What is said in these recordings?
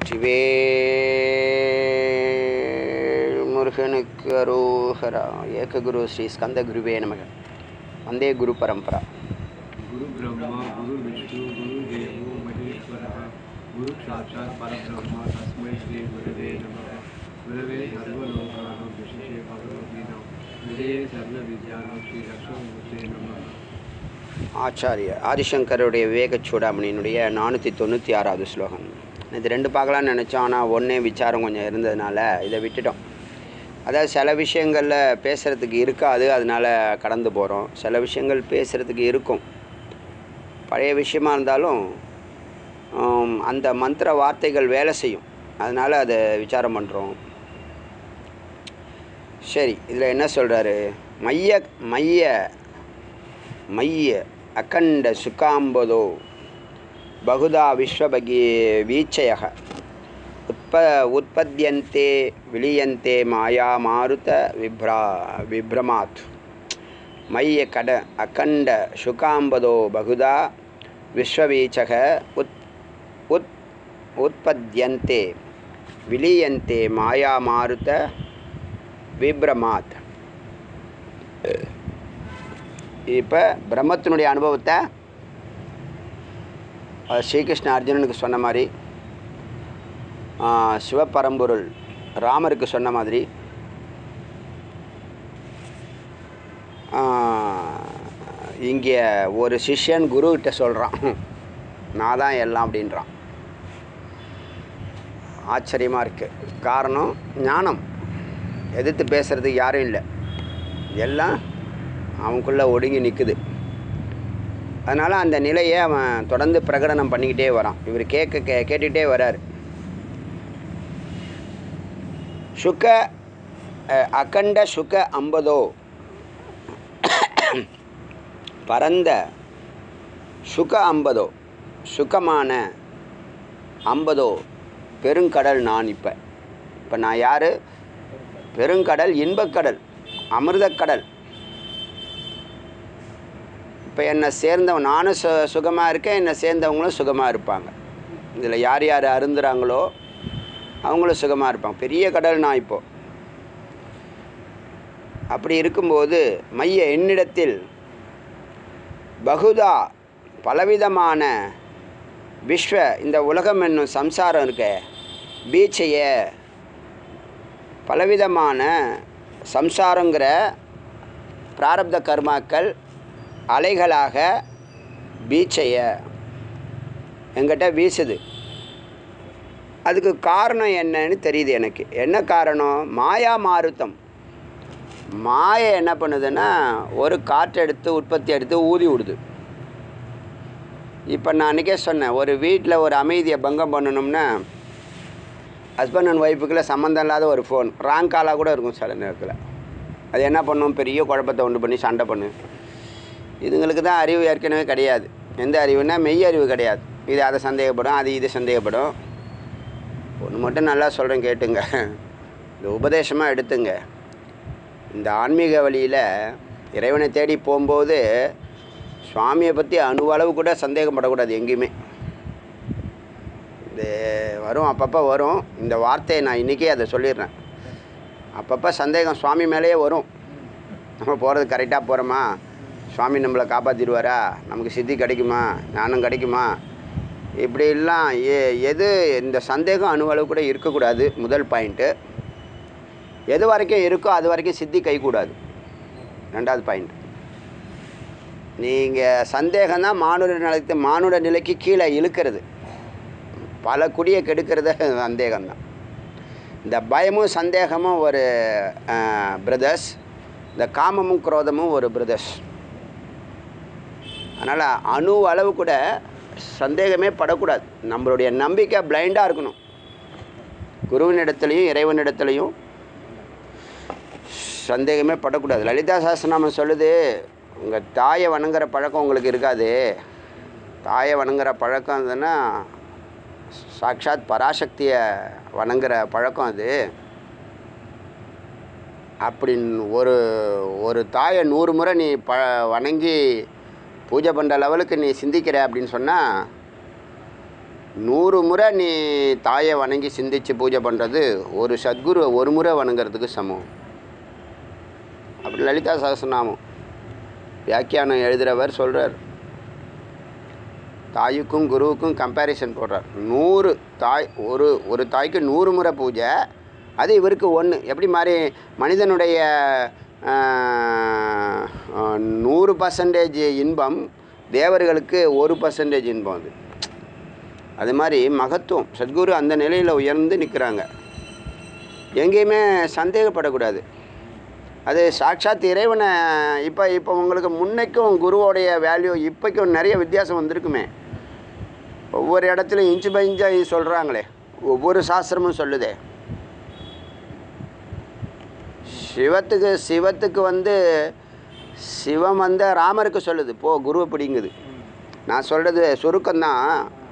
வெற்றிவேல் முருகனுக்கு அரோகரா ஏககுரு ஸ்ரீ ஸ்கந்த குருவே நமக வந்தே குரு பரம்பரா गुरु ब्रह्मा गुरु विष्णु गुरु देवो महेश्वरः गुरु साक्षात् परब्रह्म तस्मै श्री गुरवे नमः गुरवे सर्वलोकानां विशेषे भगवद्गीतां हृदये सर्वविद्यानां श्री लक्ष्मणमूर्ते नमः ஆச்சாரிய ஆதிசங்கருடைய விவேக சூடாமணியினுடைய நானூற்றி தொண்ணூற்றி ஆறாவது ஸ்லோகம் இது ரெண்டு பார்க்கலாம்னு நினச்சோம் ஆனால் ஒன்றே விசாரம் கொஞ்சம் இருந்ததுனால இதை விட்டுட்டோம் அதாவது சில விஷயங்களில் பேசுகிறதுக்கு இருக்காது அதனால கடந்து போகிறோம் சில விஷயங்கள் பேசுகிறதுக்கு இருக்கும் பழைய விஷயமா இருந்தாலும் ஆம், அந்த மந்திர வார்த்தைகள் வேலை செய்யும் அதனால் அதை விசாரம் பண்ணுறோம் சரி இதில் என்ன சொல்கிறாரு மைய மைய மைய அகண்ட சுகாம்பதோ பகுதா விஸ்வபகி வீச்சய உற்ப உற்பத்தியந்தே விலியந்தே மாயா மாருத விப்ரா விப்ரமாத் மைய கட அகண்ட சுகாம்பதோ பகுதா விஸ்வவீச்சக உத் உத் உற்பத்தியந்தே விலியந்தே மாயா மாருத விப்ரமாத் இப்போ பிரம்மத்தினுடைய அனுபவத்தை அஹ், ஸ்ரீகிருஷ்ண அர்ஜுனனுக்கு சொன்ன மாதிரி ஆஹ், சிவபரம்பொருள் ராமருக்கு சொன்ன மாதிரி இங்கே ஒரு சிஷ்யன் குருக்கிட்ட சொல்கிறான் நான் தான் எல்லாம் அப்படின்றான் ஆச்சரியமாக இருக்குது காரணம் ஞானம் எதிர்த்து பேசுகிறதுக்கு யாரும் இல்லை எல்லாம் அவனுக்குள்ளே ஒடுங்கி நிற்குது அதனால் அந்த நிலையை அவன் தொடர்ந்து பிரகடனம் பண்ணிக்கிட்டே வரான் இவர் கேட்க கே கேட்டுக்கிட்டே வரார் சுக அஹ், அகண்ட சுக அம்பதோ பரந்த சுக அம்பதோ சுகமான அம்பதோ பெருங்கடல் நான் இப்போ இப்போ நான் யார் பெருங்கடல் இன்பக்கடல் அமிர்தக்கடல் இப்போ என்னை சேர்ந்தவன் நானும் சு சுகமாக இருக்கேன் என்னை சேர்ந்தவங்களும் சுகமாக இருப்பாங்க இதில் யார் யார் அருந்துறாங்களோ அவங்களும் சுகமாக இருப்பாங்க பெரிய கடல் நான் இப்போது அப்படி இருக்கும்போது மைய என்னிடத்தில் பகுதா பலவிதமான விஸ்வ இந்த உலகம் என்னும் சம்சாரம் இருக்க பீச்சைய பலவிதமான சம்சாரங்கிற பிராரப்த கர்மாக்கள் அலைகளாக பீச்சைய எங்கிட்ட வீசுது அதுக்கு காரணம் என்னன்னு தெரியுது எனக்கு என்ன காரணம் மாயா மாருத்தம் மாயை என்ன பண்ணுதுன்னா ஒரு காற்று எடுத்து உற்பத்தி எடுத்து ஊதி விடுது இப்போ நான் அன்றைக்கே சொன்னேன் ஒரு வீட்டில் ஒரு அமைதியை பங்கம் பண்ணணும்னா ஹஸ்பண்ட் அண்ட் ஒய்ஃபுக்குள்ள சம்மந்தம் இல்லாத ஒரு ஃபோன் ராங் காலாக கூட இருக்கும் சில நேரத்தில் அது என்ன பண்ணும் பெரிய குழப்பத்தை உண்டு பண்ணி சண்டை பண்ணு இதுங்களுக்கு தான் அறிவு ஏற்கனவே கிடையாது எந்த அறிவுனா மெய் அறிவு கிடையாது இது அதை சந்தேகப்படும் அது இது சந்தேகப்படும் ஒன்று மட்டும் நல்லா சொல்கிறேன் கேட்டுங்க இந்த உபதேசமாக எடுத்துங்க இந்த ஆன்மீக வழியில் இறைவனை தேடி போகும்போது சுவாமியை பற்றி அணுவளவு கூட சந்தேகப்படக்கூடாது எங்கேயுமே இது வரும் அப்பப்போ வரும் இந்த வார்த்தையை நான் இன்றைக்கே அதை சொல்லிடுறேன் அப்பப்போ சந்தேகம் சுவாமி மேலேயே வரும் நம்ம போகிறது கரெக்டாக போகிறோமா சுவாமி நம்மளை காப்பாற்றிடுவாரா நமக்கு சித்தி கிடைக்குமா ஞானம் கிடைக்குமா இப்படிலாம் எ எது இந்த சந்தேகம் அணுவளவு கூட இருக்கக்கூடாது முதல் பாயிண்ட்டு எது வரைக்கும் இருக்கோ அது வரைக்கும் சித்தி கைக்கூடாது ரெண்டாவது பாயிண்ட் நீங்கள் சந்தேகம் தான் மானுட நிலைக்கு மானுட நிலைக்கு கீழே இழுக்கிறது பல குடியை கெடுக்கிறது சந்தேகம்தான் இந்த பயமும் சந்தேகமும் ஒரு பிரதர்ஸ் இந்த காமமும் குரோதமும் ஒரு பிரதர்ஸ் அதனால் அணு அளவு கூட சந்தேகமே படக்கூடாது நம்மளுடைய நம்பிக்கை பிளைண்டாக இருக்கணும் குருவினிடத்துலையும் இறைவனிடத்துலையும் சந்தேகமே படக்கூடாது லலிதா சாஸ்திரநாமம் சொல்லுது உங்கள் தாயை வணங்குற பழக்கம் உங்களுக்கு இருக்காது தாயை வணங்குற பழக்கம் இருந்ததுன்னா சாட்சாத் பராசக்தியை வணங்குற பழக்கம் அது அப்படின்னு ஒரு ஒரு தாயை நூறு முறை நீ ப வணங்கி பூஜை பண்ணுற லெவலுக்கு நீ சிந்திக்கிற அப்படின்னு சொன்னால் நூறு முறை நீ தாயை வணங்கி சிந்திச்சு பூஜை பண்ணுறது ஒரு சத்குரு ஒரு முறை வணங்குறதுக்கு சமம் அப்படி லலிதா சகசநாமம் வியாக்கியானம் எழுதுகிறவர் சொல்கிறார் தாய்க்கும் குருவுக்கும் கம்பேரிசன் போடுறார் நூறு தாய் ஒரு ஒரு தாய்க்கு நூறு முறை பூஜை அது இவருக்கு ஒன்று எப்படி மாதிரி மனிதனுடைய ஆஹ், ஆஹ், நூறு பர்சன்டேஜ் இன்பம் தேவர்களுக்கு ஒரு பர்சன்டேஜ் இன்பம் அது அது மாதிரி மகத்துவம் சத்குரு அந்த நிலையில் உயர்ந்து நிற்கிறாங்க எங்கேயுமே சந்தேகப்படக்கூடாது அது சாட்சாத் இறைவனை இப்போ இப்போ உங்களுக்கு முன்னைக்கும் குருவோடைய வேல்யூ இப்போக்கும் நிறைய வித்தியாசம் வந்திருக்குமே ஒவ்வொரு இடத்துலையும் இன்ச்சு பை இன்ச்சாக சொல்கிறாங்களே ஒவ்வொரு சாஸ்திரமும் சொல்லுதே சிவத்துக்கு சிவத்துக்கு வந்து சிவம் வந்து ராமருக்கு சொல்லுது போ குருவை பிடிங்குது நான் சொல்கிறது சுருக்கம்தான்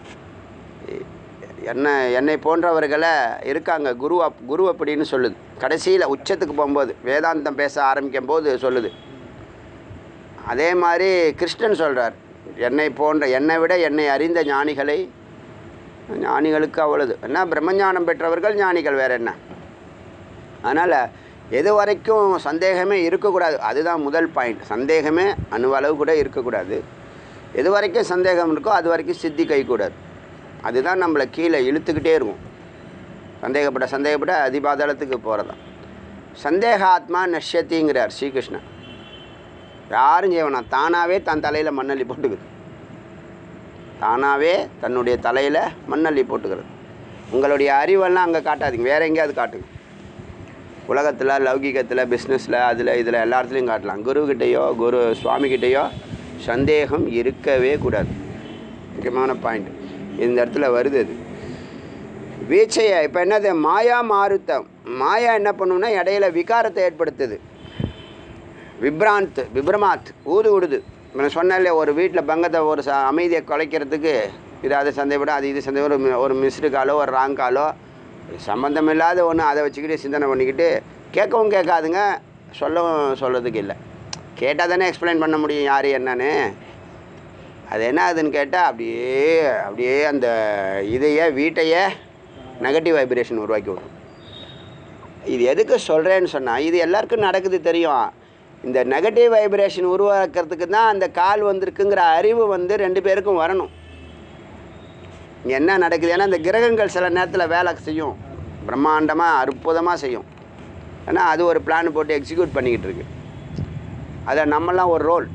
என்ன என்னை போன்றவர்களை இருக்காங்க குரு அப் குரு அப்படின்னு சொல்லுது கடைசியில் உச்சத்துக்கு போகும்போது வேதாந்தம் பேச ஆரம்பிக்கும் போது சொல்லுது அதே மாதிரி கிருஷ்ணன் சொல்கிறார் என்னை போன்ற என்னை விட என்னை அறிந்த ஞானிகளை ஞானிகளுக்கு அவ்வளவு என்ன பிரம்மஞானம் பெற்றவர்கள் ஞானிகள் வேற என்ன அதனால் எது வரைக்கும் சந்தேகமே இருக்கக்கூடாது அதுதான் முதல் பாயிண்ட் சந்தேகமே அணுவளவு கூட இருக்கக்கூடாது எது வரைக்கும் சந்தேகம் இருக்கோ அது வரைக்கும் சித்தி கைக்கூடாது அதுதான் நம்மளை கீழே இழுத்துக்கிட்டே இருக்கும் சந்தேகப்பட சந்தேகப்பட அதிபாதாளத்துக்கு போகிறதான் சந்தேக ஆத்மா நஷ்யத்திங்கிறார் ஸ்ரீகிருஷ்ணன் யாரும் செய்வனா தானாகவே தன் தலையில் மண்ணள்ளி போட்டுக்குது தானாகவே தன்னுடைய தலையில் மண்ணள்ளி போட்டுக்கிறது உங்களுடைய அறிவெல்லாம் அங்கே காட்டாதீங்க வேற எங்கேயாவது காட்டுங்க உலகத்தில் லௌகிகத்தில் பிஸ்னஸில் அதில் இதில் எல்லா இடத்துலையும் காட்டலாம் குருக்கிட்டேயோ குரு சுவாமிகிட்டேயோ சந்தேகம் இருக்கவே கூடாது முக்கியமான பாயிண்ட் இந்த இடத்துல வருது அது வீச்சையை இப்போ என்னது மாயா மாருத்தம் மாயா என்ன பண்ணும்னா இடையில விகாரத்தை ஏற்படுத்துது விப்ராந்த் விப்ரமாத் ஊது விடுது இப்ப நான் சொன்னேன் இல்லையா ஒரு வீட்டில் பங்கத்தை ஒரு ச அமைதியை குலைக்கிறதுக்கு இது அதை சந்தேகப்பட அது இது சந்தேகம் ஒரு மி- ஒரு மிஸ்டு காலோ ஒரு ராங் காலோ சம்மந்தம் இல்லாத ஒன்று அதை வச்சுக்கிட்டு சிந்தனை பண்ணிக்கிட்டு கேட்கவும் கேட்காதுங்க சொல்லவும் சொல்கிறதுக்கு இல்லை கேட்டால் தானே எக்ஸ்பிளைன் பண்ண முடியும் யார் என்னன்னு அது என்ன ஆகுதுன்னு கேட்டால் அப்படியே அப்படியே அந்த இதையே வீட்டையே நெகட்டிவ் வைப்ரேஷன் உருவாக்கி விடும் இது எதுக்கு சொல்கிறேன்னு சொன்னால் இது எல்லாருக்கும் நடக்குது தெரியும் இந்த நெகட்டிவ் வைப்ரேஷன் உருவாக்குறதுக்கு தான் அந்த கால் வந்திருக்குங்கிற அறிவு வந்து ரெண்டு பேருக்கும் வரணும் இங்கே என்ன நடக்குது ஏன்னா இந்த கிரகங்கள் சில நேரத்தில் வேலை செய்யும் பிரம்மாண்டமாக அற்புதமாக செய்யும் ஏன்னா அது ஒரு பிளான் போட்டு எக்ஸிக்யூட் பண்ணிக்கிட்டு இருக்கு அதில் நம்மலாம் ஒரு ரோல்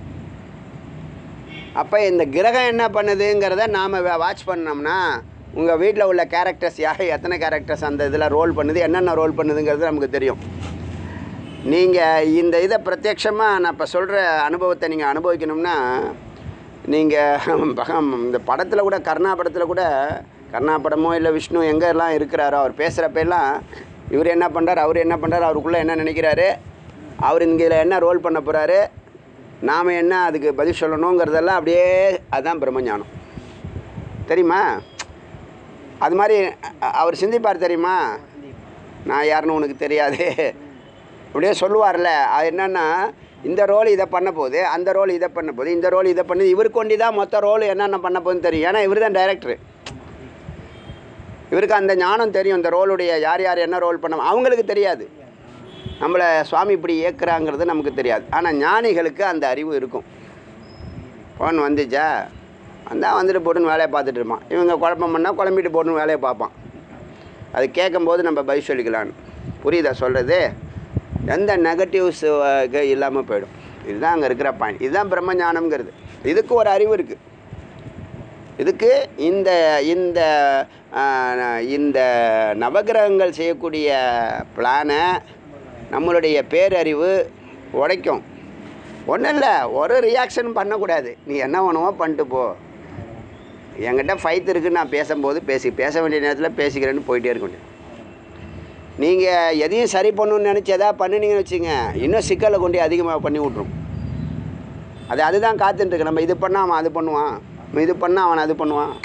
அப்போ இந்த கிரகம் என்ன பண்ணுதுங்கிறத நாம் வாட்ச் பண்ணோம்னா உங்கள் வீட்டில் உள்ள கேரக்டர்ஸ் யார் எத்தனை கேரக்டர்ஸ் அந்த இதில் ரோல் பண்ணுது என்னென்ன ரோல் பண்ணுதுங்கிறது நமக்கு தெரியும் நீங்கள் இந்த இதை பிரத்யக்ஷமாக நான் இப்போ சொல்கிற அனுபவத்தை நீங்கள் அனுபவிக்கணும்னா நீங்கள் பகம் இந்த படத்தில் கூட கர்ணா படத்தில் கூட கர்ணா படமோ இல்லை விஷ்ணு எங்கே எல்லாம் இருக்கிறாரோ அவர் பேசுகிறப்ப எல்லாம் இவர் என்ன பண்ணுறாரு அவர் என்ன பண்ணுறாரு அவருக்குள்ளே என்ன நினைக்கிறாரு அவர் இங்கே என்ன ரோல் பண்ண போகிறாரு நாம் என்ன அதுக்கு பதில் சொல்லணுங்கிறதெல்லாம் அப்படியே அதுதான் பிரம்மஞானம் தெரியுமா அது மாதிரி அ- அவர் சிந்திப்பார் தெரியுமா நான் யாருன்னு உனக்கு தெரியாது அப்படியே சொல்லுவார்ல அது என்னன்னா இந்த ரோல் இதை பண்ண போகுது அந்த ரோல் இதை பண்ண போகுது இந்த ரோல் இதை பண்ணுது இவருக்கு கொண்டு தான் மொத்த ரோல் என்னென்ன பண்ண போகுதுன்னு தெரியும் ஏன்னா இவர் தான் டைரக்டர் இவருக்கு அந்த ஞானம் தெரியும் இந்த ரோலுடைய யார் யார் என்ன ரோல் பண்ண அவங்களுக்கு தெரியாது நம்மளை சுவாமி இப்படி இயக்குறாங்கிறது நமக்கு தெரியாது ஆனால் ஞானிகளுக்கு அந்த அறிவு இருக்கும் ஃபோன் வந்துச்சா வந்தால் வந்துட்டு போட்டுன்னு வேலையை பார்த்துட்டு இருப்பான் இவங்க குழப்பம் பண்ணால் குழம்பிட்டு போட்டுன்னு வேலையை பார்ப்பான் அது கேட்கும்போது நம்ம பதில் சொல்லிக்கலான்னு புரியுதா சொல்கிறது எந்த நெகட்டிவ்ஸ் இல்லாமல் போயிடும் இதுதான் அங்கே இருக்கிற பாயிண்ட் இதுதான் பிரம்ம ஞானம்ங்கிறது இதுக்கு ஒரு அறிவு இருக்குது இதுக்கு இந்த இந்த ஆஹ், இந்த நவகிரகங்கள் செய்யக்கூடிய பிளானை நம்மளுடைய பேரறிவு உடைக்கும் ஒன்றும் இல்லை ஒரு ரியாக்ஷன் பண்ணக்கூடாது நீ என்ன வேணுமோ பண்ணிட்டு போ என்கிட்ட ஃபைத் இருக்குன்னு நான் பேசும்போது பேசி பேச வேண்டிய நேரத்தில் பேசிக்கிறேன்னு போயிட்டே இருக்க முடியும் நீங்கள் எதையும் சரி பண்ணணும்னு நினச்சி எதாவது பண்ணினீங்கன்னு வச்சுங்க இன்னும் சிக்கலை கொண்டு அதிகமாக பண்ணி விட்ரும் அது அதுதான் காத்துட்டுருக்கு நம்ம இது பண்ணால் அவன் அது பண்ணுவான் நம்ம இது பண்ணால் அவன் அது பண்ணுவான்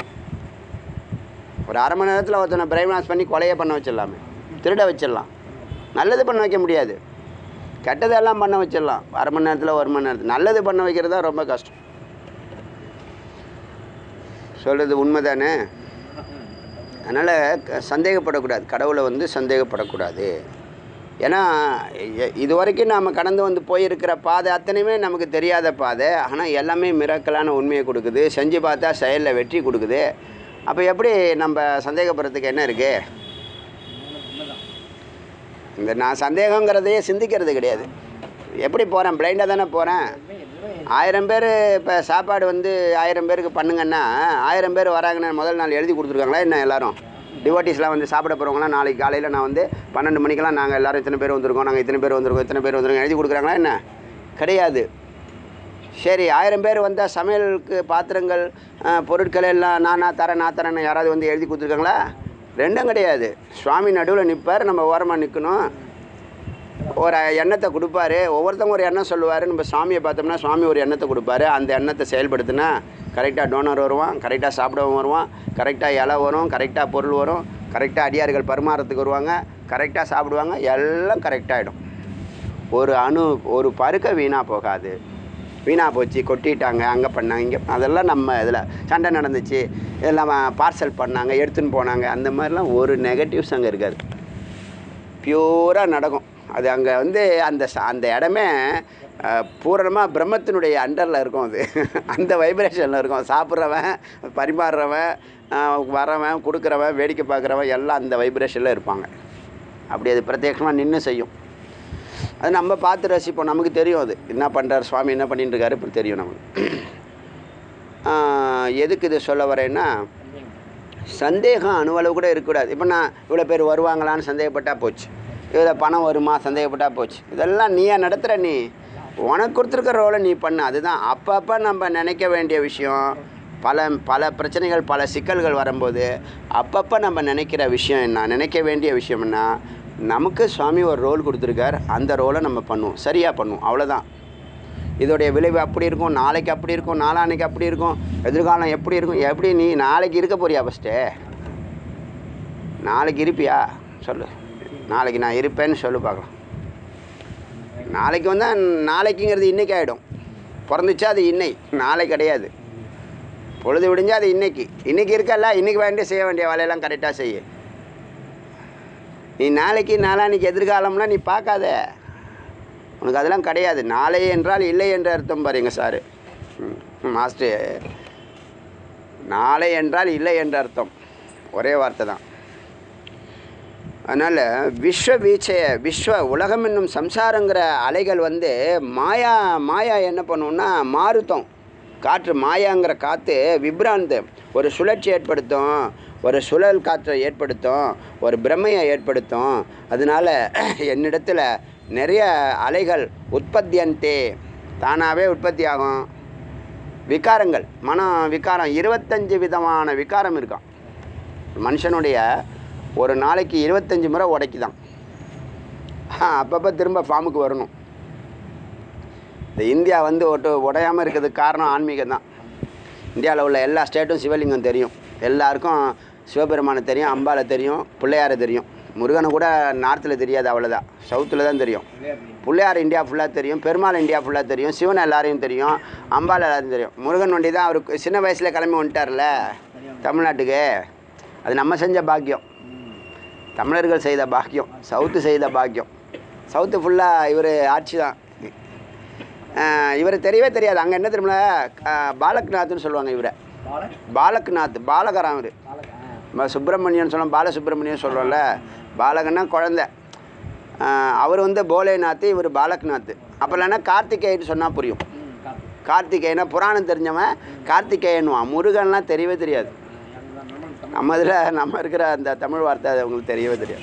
ஒரு அரை மணி நேரத்தில் ஒருத்தனை பிரைம் வாஷ் பண்ணி கொலையை பண்ண வச்சிடலாமே திருட வச்சிடலாம் நல்லது பண்ண வைக்க முடியாது கெட்டதெல்லாம் பண்ண வச்சிடலாம் அரை மணி நேரத்தில் ஒரு மணி நேரத்தில் நல்லது பண்ண வைக்கிறது தான் ரொம்ப கஷ்டம் சொல்கிறது உண்மை தானே அதனால் க- சந்தேகப்படக்கூடாது கடவுளை வந்து சந்தேகப்படக்கூடாது ஏன்னா இ- இது வரைக்கும் நாம் கடந்து வந்து போயிருக்கிற பாதை அத்தனையுமே நமக்கு தெரியாத பாதை ஆனால் எல்லாமே மிரக்கலான உண்மையை கொடுக்குது செஞ்சு பார்த்தா செயலில் வெற்றி கொடுக்குது அப்போ எப்படி நம்ம சந்தேகப்படுறதுக்கு என்ன இருக்குது இந்த நான் சந்தேகங்கிறதையே சிந்திக்கிறது கிடையாது எப்படி போகிறேன் பிளைண்டாக தானே போகிறேன் ஆயிரம் பேர் இப்போ சாப்பாடு வந்து ஆயிரம் பேருக்கு பண்ணுங்கன்னா ஆயிரம் பேர் வராங்கன்னு முதல் நாள் எழுதி கொடுத்துருக்காங்களா என்ன எல்லாரும் டிவோட்டிஸ்லாம் வந்து சாப்பிட போகிறவங்களாம் நாளைக்கு காலையில் நான் வந்து பன்னெண்டு மணிக்கெல்லாம் நாங்கள் எல்லாரும் இத்தனை பேர் வந்திருக்கோம் நாங்கள் இத்தனை பேர் வந்திருக்கோம் இத்தனை பேர் வந்திருக்கோம் எழுதி கொடுக்குறாங்களா என்ன கிடையாது சரி ஆயிரம் பேர் வந்தால் சமையலுக்கு பாத்திரங்கள் அஹ், பொருட்கள் எல்லாம் நான் நான் தரேன் நான் தரேன்னு யாராவது வந்து எழுதி கொடுத்துருக்காங்களா ரெண்டும் கிடையாது சுவாமி நடுவில் நிற்பார் நம்ம ஓரமாக நிற்கணும் ஒரு எண்ணத்தை கொடுப்பாரு ஒவ்வொருத்தவங்க ஒரு எண்ணம் சொல்லுவார் நம்ம சாமியை பார்த்தோம்னா சுவாமி ஒரு எண்ணத்தை கொடுப்பாரு அந்த எண்ணத்தை செயல்படுத்தினா கரெக்டாக டோனர் வருவான் கரெக்டாக சாப்பிடவும் வருவான் கரெக்டாக இலை வரும் கரெக்டாக பொருள் வரும் கரெக்டாக அடியார்கள் பரிமாறத்துக்கு வருவாங்க கரெக்டாக சாப்பிடுவாங்க எல்லாம் கரெக்டாகிடும் ஒரு அணு ஒரு பருக்க வீணாக போகாது வீணாக போச்சு கொட்டிட்டாங்க அங்கே பண்ணாங்க இங்கே அதெல்லாம் நம்ம இதில் சண்டை நடந்துச்சு இதெல்லாம் பார்சல் பண்ணாங்க எடுத்துன்னு போனாங்க அந்த மாதிரிலாம் ஒரு நெகட்டிவ்ஸ் அங்கே இருக்காது பியூராக நடக்கும் அது அங்கே வந்து அந்த ச- அந்த இடமே பூரணமாக பிரம்மத்தினுடைய அண்டரில் இருக்கும் அது அந்த வைப்ரேஷனில் இருக்கும் சாப்பிட்றவன் பரிமாறுறவன் அஹ், வரவன் கொடுக்குறவன் வேடிக்கை பார்க்குறவன் எல்லாம் அந்த வைப்ரேஷனில் இருப்பாங்க அப்படி அது பிரத்யட்சமாக நின்று செய்யும் அது நம்ம பார்த்து ரசிப்போம் நமக்கு தெரியும் அது என்ன பண்ணுறாரு சுவாமி என்ன பண்ணிட்டு இருக்காரு இப்படி தெரியும் நமக்கு ஆஹ், எதுக்கு இது சொல்ல வரேன்னா சந்தேகம் அணுவளவு கூட இருக்கக்கூடாது இப்போ நான் இவ்வளோ பேர் வருவாங்களான்னு சந்தேகப்பட்டா போச்சு இவ்வளோ பணம் வருமா சந்தேகப்பட்டா போச்சு இதெல்லாம் நீயா நடத்துகிற நீ உனக்கு கொடுத்துருக்க ரோலை நீ பண்ணு அதுதான் அப்பப்போ நம்ம நினைக்க வேண்டிய விஷயம் பல பல பிரச்சனைகள் பல சிக்கல்கள் வரும்போது அப்பப்போ நம்ம நினைக்கிற விஷயம் என்ன நினைக்க வேண்டிய விஷயம் என்ன நமக்கு சுவாமி ஒரு ரோல் கொடுத்துருக்கார் அந்த ரோலை நம்ம பண்ணுவோம் சரியாக பண்ணுவோம் அவ்வளோதான் இதோடைய விளைவு அப்படி இருக்கும் நாளைக்கு அப்படி இருக்கும் நாளான்னைக்கு அப்படி இருக்கும் எதிர்காலம் எப்படி இருக்கும் எப்படி நீ நாளைக்கு இருக்க போறியா ஃபஸ்ட்டு நாளைக்கு இருப்பியா சொல்லு நாளைக்கு நான் இருப்பேன்னு சொல்லு பார்க்கலாம் நாளைக்கு வந்தால் நாளைக்குங்கிறது இன்னைக்கு ஆகிடும் பிறந்துச்சா அது இன்னை நாளை கிடையாது பொழுது விடிஞ்சா அது இன்னைக்கு இன்னைக்கு இருக்கல்ல இன்னைக்கு வேண்டிய செய்ய வேண்டிய வேலையெல்லாம் கரெக்டாக செய்ய நீ நாளைக்கு நாளான்னைக்கு எதிர்காலம்லாம் நீ பார்க்காத உனக்கு அதெல்லாம் கிடையாது நாளை என்றால் இல்லை என்ற அர்த்தம் பாருங்க சாரு மாஸ்டர் நாளை என்றால் இல்லை என்ற அர்த்தம் ஒரே வார்த்தை தான் அதனால் விஸ்வ வீச்சைய விஸ்வ உலகம் என்னும் சம்சாரங்கிற அலைகள் வந்து மாயா மாயா என்ன பண்ணும்னா மாறுத்தம் காற்று மாயாங்கிற காற்று விப்ராந்து ஒரு சுழற்சி ஏற்படுத்தும் ஒரு சுழல் காற்றை ஏற்படுத்தும் ஒரு பிரமையை ஏற்படுத்தும் அதனால என்னிடத்தில் நிறைய அலைகள் உற்பத்தியந்தே தானாகவே உற்பத்தி ஆகும் விகாரங்கள் மன விகாரம் இருபத்தஞ்சு விதமான விகாரம் இருக்கான் மனுஷனுடைய ஒரு நாளைக்கு இருபத்தஞ்சி முறை உடைக்குதான் அப்பப்போ திரும்ப ஃபார்முக்கு வரணும் இந்த இந்தியா வந்து ஒட்டு உடையாமல் இருக்கிறதுக்கு காரணம் ஆன்மீகம் தான் இந்தியாவில் உள்ள எல்லா ஸ்டேட்டும் சிவலிங்கம் தெரியும் எல்லாருக்கும் சிவபெருமானை தெரியும் அம்பாலை தெரியும் பிள்ளையாரை தெரியும் முருகனை கூட நார்த்தில் தெரியாது அவ்வளோதான் சவுத்தில் தான் தெரியும் பிள்ளையார் இந்தியா ஃபுல்லாக தெரியும் பெருமாள் இந்தியா ஃபுல்லாக தெரியும் சிவன் எல்லாரையும் தெரியும் அம்பாள் எல்லாரையும் தெரியும் முருகன் வண்டி தான் அவருக்கு சின்ன வயசில் கிளம்பி வந்துட்டார்ல தமிழ்நாட்டுக்கு அது நம்ம செஞ்ச பாக்கியம் தமிழர்கள் செய்த பாக்கியம் சவுத்து செய்த பாக்கியம் சவுத்து ஃபுல்லாக இவர் ஆட்சி தான் இவர் தெரியவே தெரியாது அங்கே என்ன தெரியுமில அஹ், பாலக்நாத்னு சொல்லுவாங்க இவரை பாலக்நாத் பாலகராம் இவர் நம்ம சுப்பிரமணியன் சொல்லுவோம் பாலசுப்ரமணியன் சொல்கிறோம்ல பாலகன்னா குழந்த அஹ், அவர் வந்து போலேநாத் இவர் பாலக்நாத் அப்போ இல்லைன்னா கார்த்திகேயன் சொன்னால் புரியும் கார்த்திகேயனா புராணம் தெரிஞ்சவன் கார்த்திகேயன்வான் முருகன்லாம் தெரியவே தெரியாது நம்ம இதில் நம்ம இருக்கிற அந்த தமிழ் வார்த்தை அது அவங்களுக்கு தெரியவே தெரியாது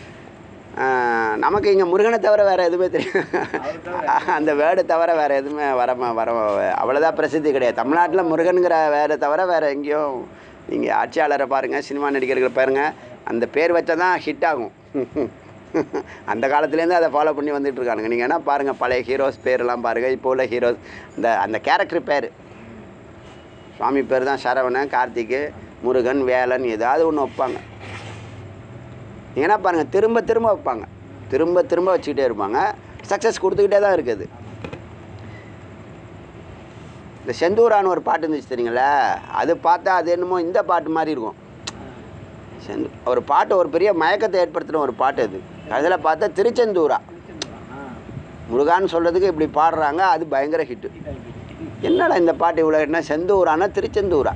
ஆஹ் நமக்கு இங்கே முருகனை தவிர வேறு எதுவுமே தெரியும் அந்த வேர்டு தவிர வேறு எதுவுமே வர ம- வர அவ்வளோதான் பிரசித்தி கிடையாது தமிழ்நாட்டில் முருகனுங்கிற வேர்டை தவிர வேறு எங்கேயும் நீங்கள் ஆட்சியாளரை பாருங்கள் சினிமா நடிகர்களை பாருங்கள் அந்த பேர் வச்சா தான் ஹிட் ஆகும் அந்த காலத்துலேருந்து அதை ஃபாலோ பண்ணி வந்துட்டு இருக்கானுங்க நீங்கள் என்ன பாருங்கள் பழைய ஹீரோஸ் பேர்லாம் பாருங்கள் இப்போ உள்ள ஹீரோஸ் இந்த அந்த கேரக்டர் பேர் சுவாமி பேர் தான் சரவணன் கார்த்திக்கு முருகன் வேலன் ஏதாவது ஒன்று வைப்பாங்க நீங்க என்ன பாருங்கள் திரும்ப திரும்ப வைப்பாங்க திரும்ப திரும்ப வச்சுக்கிட்டே இருப்பாங்க சக்ஸஸ் கொடுத்துக்கிட்டே தான் இருக்குது இந்த செந்தூரான்னு ஒரு பாட்டு இருந்துச்சு தெரியுங்களா அது பார்த்தா அது என்னமோ இந்த பாட்டு மாதிரி இருக்கும் செந்து ஒரு பாட்டு ஒரு பெரிய மயக்கத்தை ஏற்படுத்தின ஒரு பாட்டு அது அதில் பார்த்தா திருச்செந்தூரா முருகான்னு சொல்கிறதுக்கு இப்படி பாடுறாங்க அது பயங்கர ஹிட்டு என்னடா இந்த பாட்டு இவ்வளோ என்ன செந்தூரானா திருச்செந்தூரா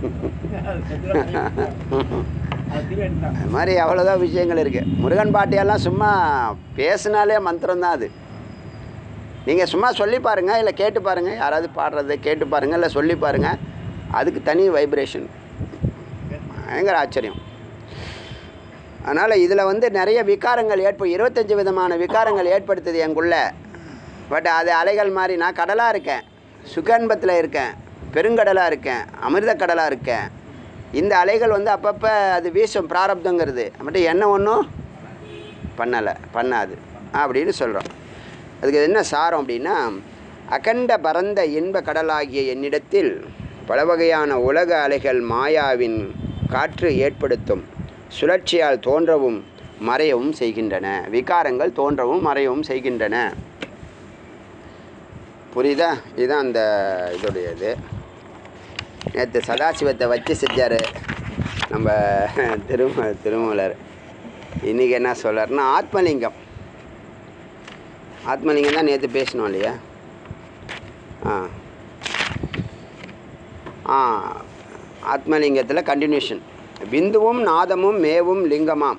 அது மாதிரி அவ்வளோதான் விஷயங்கள் இருக்குது முருகன் பாட்டியெல்லாம் சும்மா பேசினாலே மந்திரம் தான் அது நீங்கள் சும்மா சொல்லி பாருங்கள் இல்லை கேட்டு பாருங்கள் யாராவது பாடுறதை கேட்டு பாருங்கள் இல்லை சொல்லி பாருங்கள் அதுக்கு தனி வைப்ரேஷன் பயங்கர ஆச்சரியம் அதனால் இதில் வந்து நிறைய விகாரங்கள் ஏற்ப இருபத்தஞ்சி விதமான விகாரங்கள் ஏற்படுத்துது எங்குள்ள பட் அது அலைகள் மாதிரி நான் கடலாக இருக்கேன் சுகன்பத்தில் இருக்கேன் பெருங்கடலாக இருக்கேன் அமிர்த கடலாக இருக்கேன் இந்த அலைகள் வந்து அப்பப்போ அது வீசும் பிராரப்தங்கிறது மட்டும் என்ன ஒன்றும் பண்ணலை பண்ணாது அப்படின்னு சொல்கிறோம் அதுக்கு என்ன சாரம் அப்படின்னா அகண்ட பரந்த இன்ப கடலாகிய என்னிடத்தில் பல வகையான உலக அலைகள் மாயாவின் காற்று ஏற்படுத்தும் சுழற்சியால் தோன்றவும் மறையவும் செய்கின்றன விகாரங்கள் தோன்றவும் மறையவும் செய்கின்றன புரியுதா இதுதான் அந்த இதோடைய இது நேற்று சதாசிவத்தை வச்சு செஞ்சார் நம்ம திரும திருமலர் இன்றைக்கி என்ன சொல்கிறாருன்னா ஆத்மலிங்கம் ஆத்மலிங்கம் தான் நேற்று பேசணும் இல்லையா ஆ ஆ ஆத்மலிங்கத்தில் கண்டினியூஷன் பிந்துவும் நாதமும் மேவும் லிங்கமாம்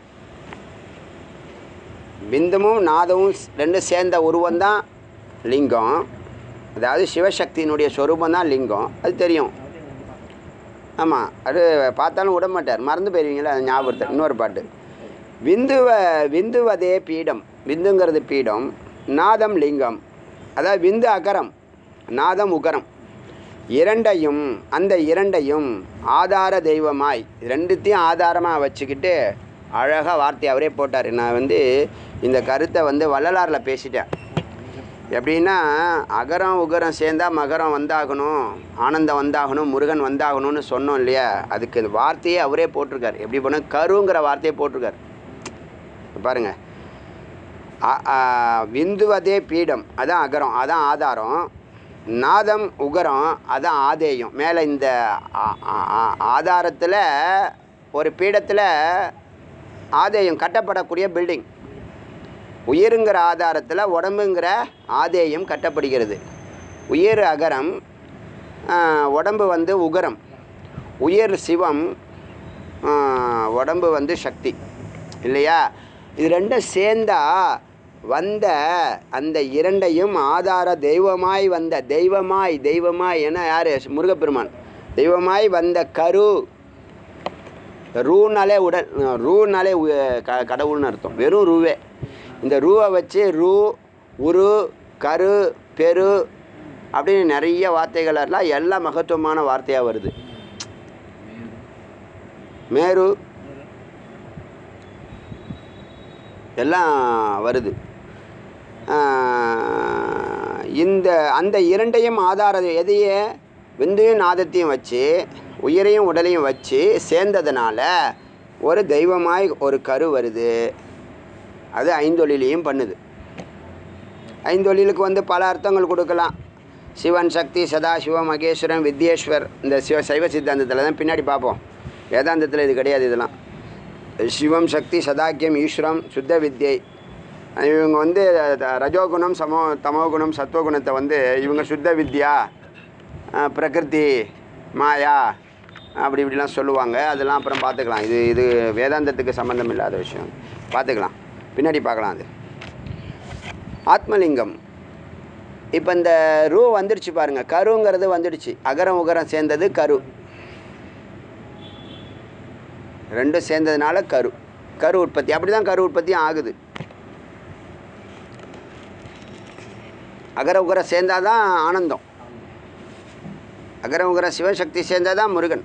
பிந்துவும் நாதமும் ஸ்- ரெண்டும் சேர்ந்த உருவம் தான் லிங்கம் அதாவது சிவசக்தியினுடைய சொரூபம் தான் லிங்கம் அது தெரியும் ஆமாம் அது பார்த்தாலும் விட மாட்டார் மறந்து போயிருவீங்களா அது ஞாபகத்தை இன்னொரு பாட்டு விந்துவ விந்துவதே பீடம் விந்துங்கிறது பீடம் நாதம் லிங்கம் அதாவது விந்து அகரம் நாதம் உகரம் இரண்டையும் அந்த இரண்டையும் ஆதார தெய்வமாய் ரெண்டுத்தையும் ஆதாரமாக வச்சுக்கிட்டு அழகாக வார்த்தை அவரே போட்டார் நான் வந்து இந்த கருத்தை வந்து வள்ளலாரில் பேசிட்டேன் எப்படின்னா அகரம் உகரம் சேர்ந்தா மகரம் வந்தாகணும் ஆனந்தம் வந்தாகணும் முருகன் வந்தாகணும்னு சொன்னோம் இல்லையா அதுக்கு இந்த வார்த்தையே அவரே போட்டிருக்காரு எப்படி பண்ண கருங்கிற வார்த்தையை போட்டிருக்காரு பாருங்க அ- ஆ, விந்துவதே பீடம் அதான் அகரம் அதான் ஆதாரம் நாதம் உகரம் அதான் ஆதேயம் மேலே இந்த ஆதாரத்தில் ஒரு பீடத்தில் ஆதேயம் கட்டப்படக்கூடிய பில்டிங் உயிருங்கிற ஆதாரத்தில் உடம்புங்கிற ஆதேயம் கட்டப்படுகிறது உயிர் அகரம் ஆ, உடம்பு வந்து உகரம் உயிர் சிவம் ஆ, உடம்பு வந்து சக்தி இல்லையா இது ரெண்டும் சேர்ந்தா வந்த அந்த இரண்டையும் ஆதார தெய்வமாய் வந்த தெய்வமாய் தெய்வமாய் என யார் முருகப்பெருமான் தெய்வமாய் வந்த கரு ரூனாலே உடல் ரூனாலே உ- க கடவுள்னு அர்த்தம் வெறும் ரூவே இந்த ரூவை வச்சு ரூ உரு கரு பெரு அப்படின்னு நிறைய வார்த்தைகள் எல்லாம் எல்லாம் மகத்துவமான வார்த்தையாக வருது மேரு எல்லாம் வருது ஆஹ் இந்த அந்த இரண்டையும் ஆதார எதையே விந்தையும் நாதத்தையும் வச்சு உயிரையும் உடலையும் வச்சு சேர்ந்ததுனால ஒரு தெய்வமாய் ஒரு கரு வருது அது ஐந்தொழிலையும் பண்ணுது ஐந்தொழிலுக்கு வந்து பல அர்த்தங்கள் கொடுக்கலாம் சிவன் சக்தி சதாசிவம் மகேஸ்வரன் வித்யேஸ்வர் இந்த சிவ சைவ சித்தாந்தத்தில் தான் பின்னாடி பார்ப்போம் வேதாந்தத்தில் இது கிடையாது இதெல்லாம் சிவம் சக்தி சதாக்கியம் ஈஸ்வரம் சுத்த வித்யை இவங்க வந்து த- ரஜோகுணம் சமோ தமோகுணம் சத்வகுணத்தை வந்து இவங்க சுத்த வித்யா அஹ், பிரகிருதி மாயா அப்படி இப்படிலாம் சொல்லுவாங்க அதெல்லாம் அப்புறம் பார்த்துக்கலாம் இது இது வேதாந்தத்துக்கு சம்மந்தம் இல்லாத விஷயம் பார்த்துக்கலாம் பின்னாடி பார்க்கலாம் அது ஆத்மலிங்கம் இப்போ இந்த ரூ வந்துடுச்சு பாருங்க கருங்கிறது வந்துடுச்சு அகரம் உகரம் சேர்ந்தது கரு ரெண்டும் சேர்ந்ததுனால கரு கரு உற்பத்தி அப்படி தான் கரு உற்பத்தி ஆகுது அகர உகர சேர்ந்தாதான் ஆனந்தம் அகர உகர சிவசக்தி சேர்ந்தாதான் முருகன்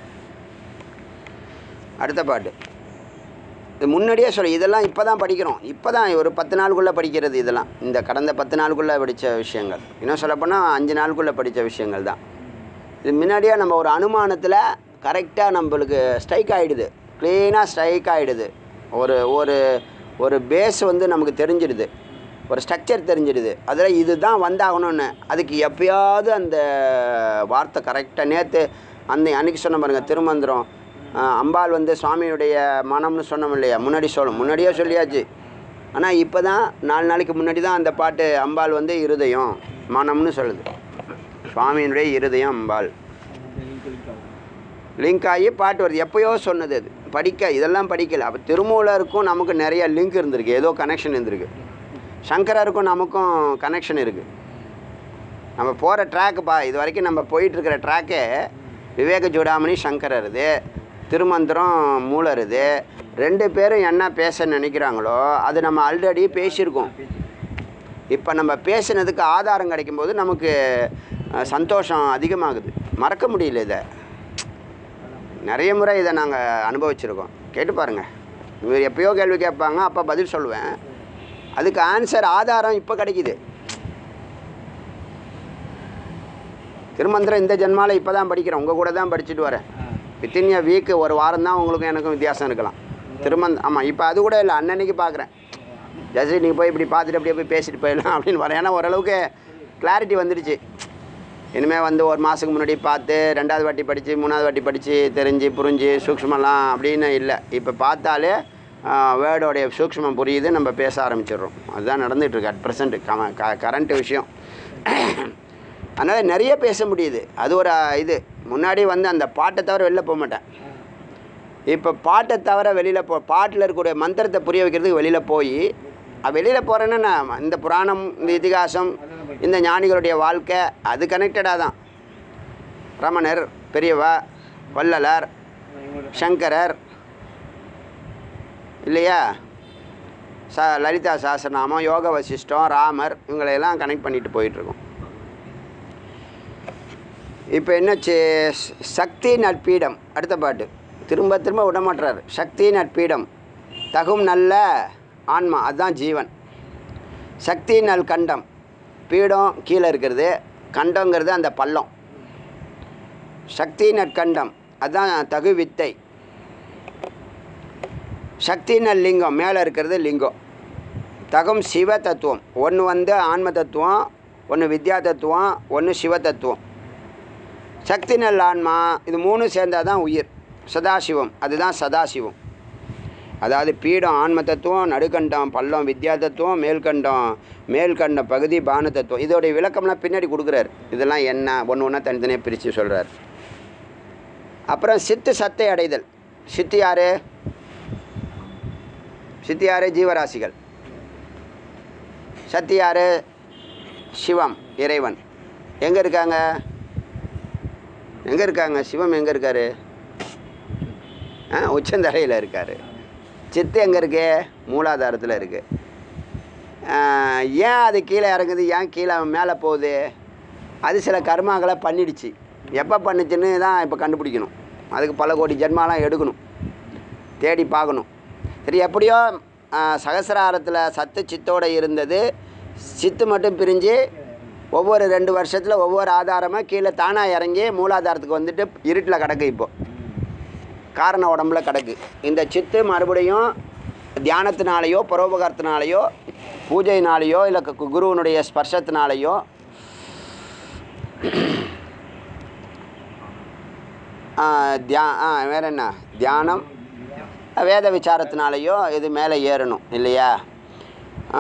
அடுத்த பாட்டு இது முன்னாடியே சொல்ல இதெல்லாம் இப்போ தான் படிக்கிறோம் இப்போ தான் ஒரு பத்து நாளுக்குள்ளே படிக்கிறது இதெல்லாம் இந்த கடந்த பத்து நாளுக்குள்ளே படித்த விஷயங்கள் இன்னும் சொல்லப்போனால் அஞ்சு நாளுக்குள்ளே படித்த விஷயங்கள் தான் இது முன்னாடியே நம்ம ஒரு அனுமானத்தில் கரெக்டாக நம்மளுக்கு ஸ்ட்ரைக் ஆகிடுது க்ளீனாக ஸ்ட்ரைக் ஆகிடுது ஒரு ஒரு ஒரு பேஸ் வந்து நமக்கு தெரிஞ்சிடுது ஒரு ஸ்ட்ரக்சர் தெரிஞ்சிடுது அதில் இதுதான் வந்தாகணும்னு அதுக்கு எப்பயாவது அந்த வார்த்தை கரெக்டாக நேற்று அந்த அன்னைக்கு சொன்ன பாருங்க திருமந்திரம் ஆஹ், அம்பாள் வந்து சுவாமியுடைய மனம்னு சொன்னோம் இல்லையா முன்னாடி சொல்லணும் முன்னாடியே சொல்லியாச்சு ஆனால் இப்போ தான் நாலு நாளைக்கு முன்னாடி தான் அந்த பாட்டு அம்பாள் வந்து இருதயம் மனம்னு சொல்லுது சுவாமியினுடைய இருதயம் அம்பாள் லிங்க் ஆகி பாட்டு வருது எப்பயோ சொன்னது அது படிக்க இதெல்லாம் படிக்கல அப்போ திருமூலருக்கும் நமக்கு நிறைய லிங்க் இருந்திருக்கு ஏதோ கனெக்ஷன் இருந்திருக்கு சங்கரருக்கும் நமக்கும் கனெக்ஷன் இருக்குது நம்ம போகிற ட்ராக்குப்பா இது வரைக்கும் நம்ம போயிட்டுருக்கிற ட்ராக்கே விவேக சூடாமணி சங்கரர் இது திருமந்திரம் மூலர் இது ரெண்டு பேரும் என்ன பேச நினைக்கிறாங்களோ அது நம்ம ஆல்ரெடி பேசியிருக்கோம் இப்போ நம்ம பேசினதுக்கு ஆதாரம் கிடைக்கும்போது நமக்கு அஹ், சந்தோஷம் அதிகமாகுது மறக்க முடியல இதை நிறைய முறை இதை நாங்கள் அனுபவிச்சிருக்கோம் கேட்டு பாருங்கள் இவர் எப்பயோ கேள்வி கேட்பாங்க அப்போ பதில் சொல்லுவேன் அதுக்கு ஆன்சர் ஆதாரம் இப்போ கிடைக்குது திருமந்திரம் இந்த ஜென்மால இப்போ தான் படிக்கிறேன் உங்கள் கூட தான் படிச்சுட்டு வரேன் வித்தின் எ வீக் ஒரு வாரம் தான் உங்களுக்கும் எனக்கும் வித்தியாசம் இருக்கலாம் திருமந்த் ஆமாம் இப்போ அது கூட இல்லை அன்னன்னைக்கு பார்க்குறேன் ஜஸ்ட் நீங்கள் போய் இப்படி பார்த்துட்டு அப்படியே போய் பேசிட்டு போயிடலாம் அப்படின்னு வரேன் ஏன்னா ஓரளவுக்கு கிளாரிட்டி வந்துடுச்சு இனிமேல் வந்து ஒரு மாதத்துக்கு முன்னாடி பார்த்து ரெண்டாவது வாட்டி படித்து மூணாவது வாட்டி படித்து தெரிஞ்சு புரிஞ்சு சூக்ஷ்மலாம் அப்படின்னு இல்லை இப்போ பார்த்தாலே வேர்டோடைய சூக்ஷ்மம் புரியுது நம்ம பேச ஆரம்பிச்சிடுறோம் அதுதான் நடந்துகிட்ருக்கு அட் ப்ரெசண்ட் கம க கரண்ட் விஷயம் அதனால் நிறைய பேச முடியுது அது ஒரு இது முன்னாடி வந்து அந்த பாட்டை தவிர வெளில போக மாட்டேன் இப்போ பாட்டை தவிர வெளியில் போ பாட்டில் இருக்கக்கூடிய மந்திரத்தை புரிய வைக்கிறதுக்கு வெளியில் போய் வெளியில் போகிறேன்னா நான் இந்த புராணம் இந்த இதிகாசம் இந்த ஞானிகளுடைய வாழ்க்கை அது கனெக்டடாக தான் ரமணர் பெரியவா வள்ளலார் சங்கரர் இல்லையா ச லலிதா சாஸ்திரநாமம் யோக வசிஷ்டம் ராமர் இவங்களையெல்லாம் கனெக்ட் பண்ணிட்டு போயிட்டுருக்கோம் இப்போ என்னாச்சு ஸ்- சக்தி நட்பீடம் அடுத்த பாட்டு திரும்ப திரும்ப விடமாட்டுறாரு சக்தி நட்பீடம் தகும் நல்ல ஆன்மா அதுதான் ஜீவன் சக்தி நல் கண்டம் பீடம் கீழே இருக்கிறது கண்டங்கிறது அந்த பள்ளம் சக்தி நற்கண்டம் அதுதான் தகு வித்தை சக்தி நல் லிங்கம் மேலே இருக்கிறது லிங்கம் தகும் சிவ தத்துவம் ஒன்று வந்து ஆன்ம தத்துவம் ஒன்று வித்யா தத்துவம் ஒன்று சிவ தத்துவம் சக்தி நல் ஆன்மா இது மூணு சேர்ந்தாதான் தான் உயிர் சதாசிவம் அதுதான் சதாசிவம் அதாவது பீடம் ஆன்ம தத்துவம் நடுக்கண்டம் பள்ளம் வித்யா தத்துவம் மேல்கண்டம் மேல்கண்ட பகுதி பான தத்துவம் இதோடைய விளக்கம்லாம் பின்னாடி கொடுக்குறாரு இதெல்லாம் என்ன ஒன்று ஒன்றா தனித்தனியாக பிரித்து சொல்கிறார் அப்புறம் சித்து சத்தை அடைதல் சித்து யாரு சித்து யாரு ஜீவராசிகள் சத்து யாரு சிவம் இறைவன் எங்கே இருக்காங்க எங்கே இருக்காங்க சிவம் எங்கே இருக்காரு ஆ உச்சந்தலையில் இருக்கார் சித்து எங்கே இருக்கு மூலாதாரத்தில் இருக்கு ஆ, ஏன் அது கீழே இறங்குது ஏன் கீழே மேலே போகுது அது சில கர்மாக்களை பண்ணிடுச்சு எப்போ பண்ணுச்சுன்னு தான் இப்போ கண்டுபிடிக்கணும் அதுக்கு பல கோடி ஜென்மாலாம் எடுக்கணும் தேடி பார்க்கணும் சரி எப்படியோ ஆ, சகசிராரத்தில் சத்து சித்தோடு இருந்தது சித்து மட்டும் பிரிஞ்சு ஒவ்வொரு ரெண்டு வருஷத்தில் ஒவ்வொரு ஆதாரமாக கீழே தானாக இறங்கி மூலாதாரத்துக்கு வந்துட்டு இருட்டில் கிடக்கு இப்போ காரண உடம்புல கிடக்கு இந்த சித்து மறுபடியும் தியானத்தினாலேயோ பரோபகாரத்தினாலேயோ பூஜையினாலேயோ இல்லை கு- குருவினுடைய ஸ்பர்ஷத்தினாலேயோ ஆ, தியா ஆ வேற என்ன தியானம் வேத விசாரத்தினாலேயோ இது மேலே ஏறணும் இல்லையா ஆ,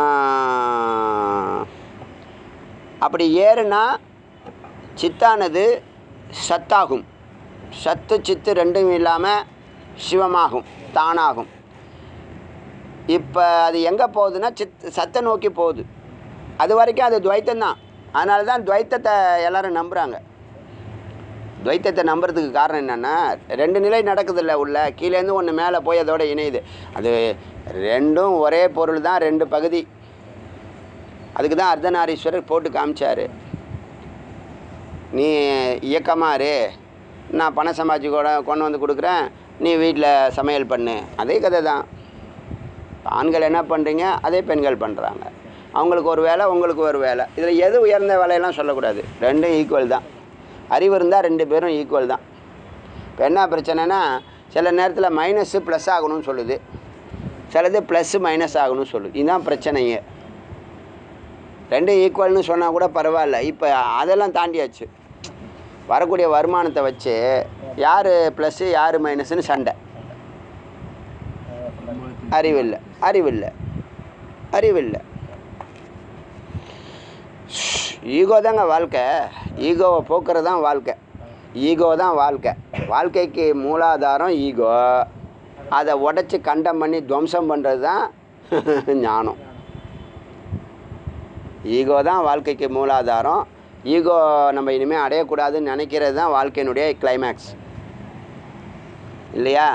அப்படி ஏறுனா சித்தானது சத்தாகும் சத்து சித்து ரெண்டும் இல்லாமல் சிவமாகும் தானாகும் இப்போ அது எங்கே போகுதுன்னா சித் சத்தை நோக்கி போகுது அது வரைக்கும் அது துவைத்தம்தான் அதனால தான் துவைத்தத்தை எல்லாரும் நம்புகிறாங்க துவைத்தத்தை நம்புறதுக்கு காரணம் என்னென்னா ரெண்டு நிலை நடக்குதுல்ல உள்ள கீழேருந்து ஒன்று மேலே போய் அதோட இணையுது அது ரெண்டும் ஒரே பொருள் தான் ரெண்டு பகுதி அதுக்கு தான் அர்த்தநாரீஸ்வரர் போட்டு காமிச்சார் நீ இயக்கமாக இரு நான் பணம் சம்பாதிச்சு கூட கொண்டு வந்து கொடுக்குறேன் நீ வீட்டில் சமையல் பண்ணு அதே கதை தான் ஆண்கள் என்ன பண்ணுறீங்க அதே பெண்கள் பண்ணுறாங்க அவங்களுக்கு ஒரு வேலை உங்களுக்கு ஒரு வேலை இதில் எது உயர்ந்த வேலையெல்லாம் சொல்லக்கூடாது ரெண்டும் ஈக்குவல் தான் அறிவு இருந்தால் ரெண்டு பேரும் ஈக்குவல் தான் இப்போ என்ன பிரச்சனைனா சில நேரத்தில் மைனஸு ப்ளஸ் ஆகணும்னு சொல்லுது சிலது ப்ளஸ்ஸு மைனஸ் ஆகணும்னு சொல்லுது இதுதான் பிரச்சனையே ரெண்டும் ஈக்குவல்னு சொன்னால் கூட பரவாயில்ல இப்போ அதெல்லாம் தாண்டியாச்சு வரக்கூடிய வருமானத்தை வச்சு யார் ப்ளஸ்ஸு யார் மைனஸ்னு சண்டை அறிவில்லை அறிவில்லை அறிவில்லை ஈகோ தாங்க வாழ்க்கை ஈகோவை போக்குறது தான் வாழ்க்கை ஈகோ தான் வாழ்க்கை வாழ்க்கைக்கு மூலாதாரம் ஈகோ அதை உடச்சி கண்டம் பண்ணி துவம்சம் பண்ணுறது தான் ஞானம் ஈகோ தான் வாழ்க்கைக்கு மூலாதாரம் ஈகோ நம்ம இனிமேல் அடையக்கூடாதுன்னு நினைக்கிறது தான் வாழ்க்கையினுடைய கிளைமேக்ஸ் இல்லையா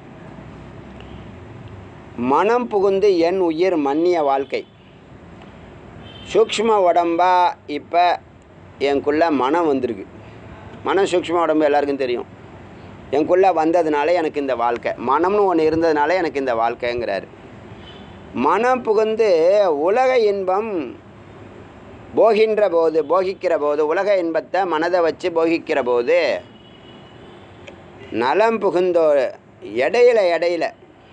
மனம் புகுந்து என் உயிர் மன்னிய வாழ்க்கை சூக்ஷ்ம உடம்பா இப்போ எனக்குள்ள மனம் வந்திருக்கு மனம் சூக்ஷ்ம உடம்பு எல்லாருக்கும் தெரியும் எனக்குள்ளே வந்ததுனால எனக்கு இந்த வாழ்க்கை மனம்னு ஒன்று இருந்ததுனால எனக்கு இந்த வாழ்க்கைங்கிறாரு மனம் புகுந்து உலக இன்பம் போகின்ற போது போகிக்கிற போது உலக இன்பத்தை மனதை வச்சு போகிக்கிற போது நலம் புகுந்தோ இடையில இடையில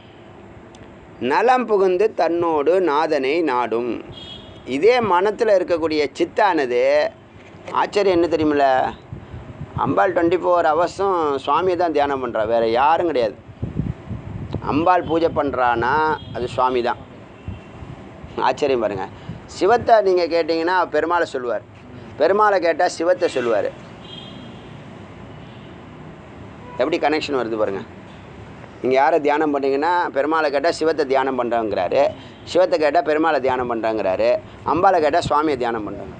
நலம் புகுந்து தன்னோடு நாதனை நாடும் இதே மனத்தில் இருக்கக்கூடிய சித்தானது ஆச்சரியம் என்ன தெரியுமில்ல அம்பாள் டுவெண்ட்டி ஃபோர் ஹவர்ஸும் சுவாமியை தான் தியானம் பண்ணுறா வேறு யாரும் கிடையாது அம்பாள் பூஜை பண்ணுறான்னா அது சுவாமி தான் ஆச்சரியம் பாருங்கள் சிவத்தை நீங்கள் கேட்டிங்கன்னா பெருமாளை சொல்லுவார் பெருமாளை கேட்டால் சிவத்தை சொல்லுவார் எப்படி கனெக்ஷன் வருது பாருங்கள் நீங்கள் யாரை தியானம் பண்ணீங்கன்னா பெருமாளை கேட்டால் சிவத்தை தியானம் பண்ணுறாங்கிறாரு சிவத்தை கேட்டால் பெருமாளை தியானம் பண்ணுறாங்கிறாரு அம்பாளை கேட்டால் சுவாமியை தியானம் பண்ணுறாங்க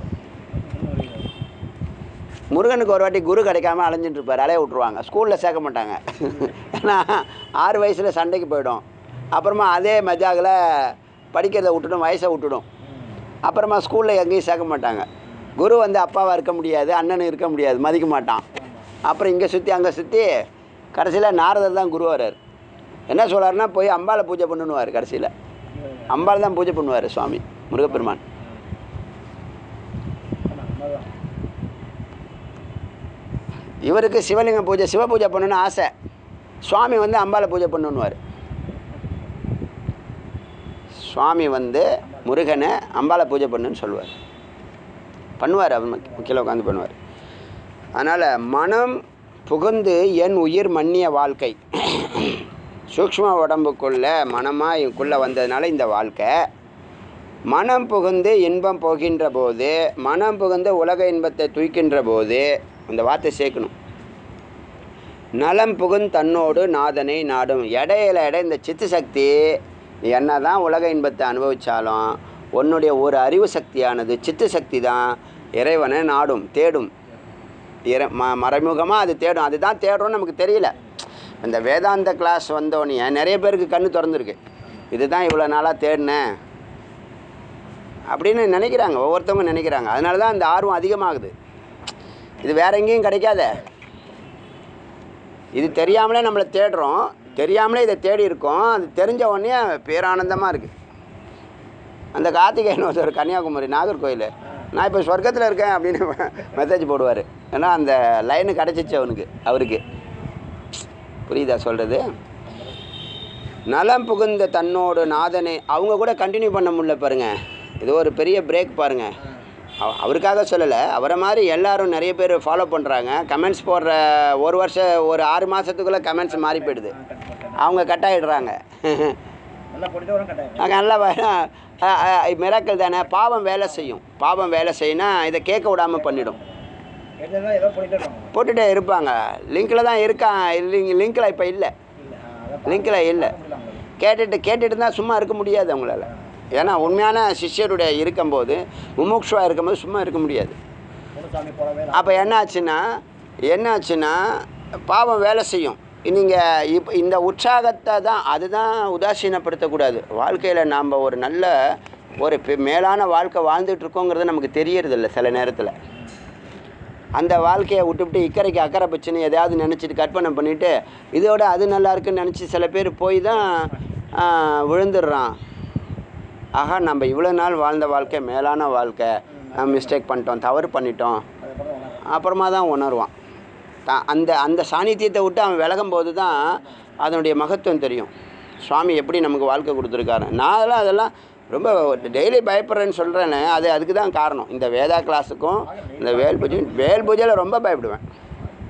முருகனுக்கு ஒரு வாட்டி குரு கிடைக்காம அலைஞ்சிட்டு இருப்பார் அலைய விட்ருவாங்க ஸ்கூலில் சேர்க்க மாட்டாங்க ஏன்னா ஆறு வயசில் சண்டைக்கு போயிடும் அப்புறமா அதே மஜாகில் படிக்கிறத விட்டுடும் வயசை விட்டுடும் அப்புறமா ஸ்கூலில் எங்கேயும் சேர்க்க மாட்டாங்க குரு வந்து அப்பாவாக இருக்க முடியாது அண்ணனும் இருக்க முடியாது மதிக்க மாட்டான் அப்புறம் இங்கே சுற்றி அங்கே சுற்றி கடைசியில் நாரதர் தான் குரு வரார் என்ன சொல்கிறாருன்னா போய் அம்பாளை பூஜை பண்ணுன்னுவார் கடைசியில் அம்பாள் தான் பூஜை பண்ணுவார் சுவாமி முருகப்பெருமான் இவருக்கு சிவலிங்க பூஜை சிவ பூஜை பண்ணணும்னு ஆசை சுவாமி வந்து அம்பாளை பூஜை பண்ணணுன்னுவார் சுவாமி வந்து முருகனை அம்பாளை பூஜை பண்ணுன்னு சொல்லுவார் பண்ணுவார் அவர் மு- கீழே உட்காந்து பண்ணுவார் அதனால் மனம் புகுந்து என் உயிர் மன்னிய வாழ்க்கை சூக்ஷ்ம உடம்புக்குள்ள மனமாக இதுக்குள்ளே வந்ததுனால இந்த வாழ்க்கை மனம் புகுந்து இன்பம் போகின்ற போது மனம் புகுந்து உலக இன்பத்தை தூய்க்கின்ற போது இந்த வார்த்தை சேர்க்கணும் நலம் புகுந் தன்னோடு நாதனை நாடும் இடையில இடை இந்த சித்து சக்தி நீ என்ன தான் உலக இன்பத்தை அனுபவித்தாலும் உன்னுடைய ஒரு அறிவு சக்தியானது சித்து சக்தி தான் இறைவனை நாடும் தேடும் இற ம மறைமுகமாக அது தேடும் அதுதான் தேடுறோம்னு நமக்கு தெரியல இந்த வேதாந்த கிளாஸ் வந்தோடனே நிறைய பேருக்கு கண்ணு திறந்துருக்கு இதுதான் இவ்வளோ நாளாக தேடினேன் அப்படின்னு நினைக்கிறாங்க ஒவ்வொருத்தவங்க நினைக்கிறாங்க அதனால தான் அந்த ஆர்வம் அதிகமாகுது இது வேற எங்கேயும் கிடைக்காதே இது தெரியாமலே நம்மளை தேடுறோம் தெரியாமலே இதை தேடி இருக்கோம் அது தெரிஞ்ச உடனே பேரானந்தமாக இருக்குது அந்த கார்த்திகேயன் ஒருத்தர் கன்னியாகுமரி நாகர்கோயில் நான் இப்போ சொர்க்கத்தில் இருக்கேன் அப்படின்னு மெசேஜ் போடுவார் ஏன்னா அந்த லைனு கிடச்சிச்சு அவனுக்கு அவருக்கு புரியுதா சொல்கிறது நலம் புகுந்த தன்னோடு நாதனை அவங்க கூட கண்டினியூ பண்ண முடியல பாருங்க இது ஒரு பெரிய பிரேக் பாருங்க அவ- அவருக்காக சொல்லலை அவரை மாதிரி எல்லாரும் நிறைய பேர் ஃபாலோ பண்ணுறாங்க கமெண்ட்ஸ் போடுற ஒரு வருஷம் ஒரு ஆறு மாதத்துக்குள்ளே கமெண்ட்ஸ் மாறி போயிடுது அவங்க கட் ஆகிடுறாங்க நல்லா போட்டுட்டு வரும் கட்டாயம் நாங்கள் நல்லா மிராக்கள் தானே பாவம் வேலை செய்யும் பாவம் வேலை செய்யினா இதை கேட்க விடாமல் பண்ணிடும் எடுத்தா ஏதோ போட்டுட்டே இருப்பாங்க போட்டுட்டே இருப்பாங்க லிங்க்கில் தான் இருக்கான் லிங்க் லிங்க்கில் இப்போ இல்லை இல்லை அதான் லிங்க்கில் இல்லை முடியல அவங்களுக்கு கேட்டுட்டு கேட்டுட்டு தான் சும்மா இருக்க முடியாது அவங்களால ஏன்னா உண்மையான சிஷ்யருடைய இருக்கும்போது முமுட்சுவாக இருக்கும்போது சும்மா இருக்க முடியாது பொண்ணுசாமி போலவே அப்போ என்ன ஆச்சுன்னா என்ன ஆச்சுன்னா பாவம் வேலை செய்யும் நீங்கள் இப்போ இந்த உற்சாகத்தை தான் அதுதான் உதாசீனப்படுத்தக்கூடாது வாழ்க்கையில் நாம் ஒரு நல்ல ஒரு பெ- மேலான வாழ்க்கை வாழ்ந்துட்டு இருக்கோங்கிறது நமக்கு தெரியறதில்ல சில நேரத்தில் அந்த வாழ்க்கையை விட்டுவிட்டு இக்கரைக்கு அக்கறை பச்சுன்னு எதையாவது நினச்சிட்டு கற்பனை பண்ணிவிட்டு இதோட அது நல்லா இருக்குன்னு நினச்சி சில பேர் போய் தான் ஆ, விழுந்துடுறான் ஆஹா நம்ம இவ்வளோ நாள் வாழ்ந்த வாழ்க்கை மேலான வாழ்க்கை மிஸ்டேக் பண்ணிட்டோம் தவறு பண்ணிட்டோம் அதுக்கப்புறம் உனக்கு அப்புறமா தான் உணர்வான் த- அந்த அந்த சாநித்தியத்தை விட்டு அவன் விலகும் போது தான் அதனுடைய மகத்துவம் தெரியும் சுவாமி எப்படி நமக்கு வாழ்க்கை கொடுத்துருக்காரு நான் அதெல்லாம் அதெல்லாம் ரொம்ப டெய்லி பயப்படுறேன்னு சொல்கிறேன்னு அது அதுக்கு தான் காரணம் இந்த வேதா கிளாஸுக்கும் இந்த வேல் பூஜை வேல் பூஜையில் ரொம்ப பயப்படுவேன்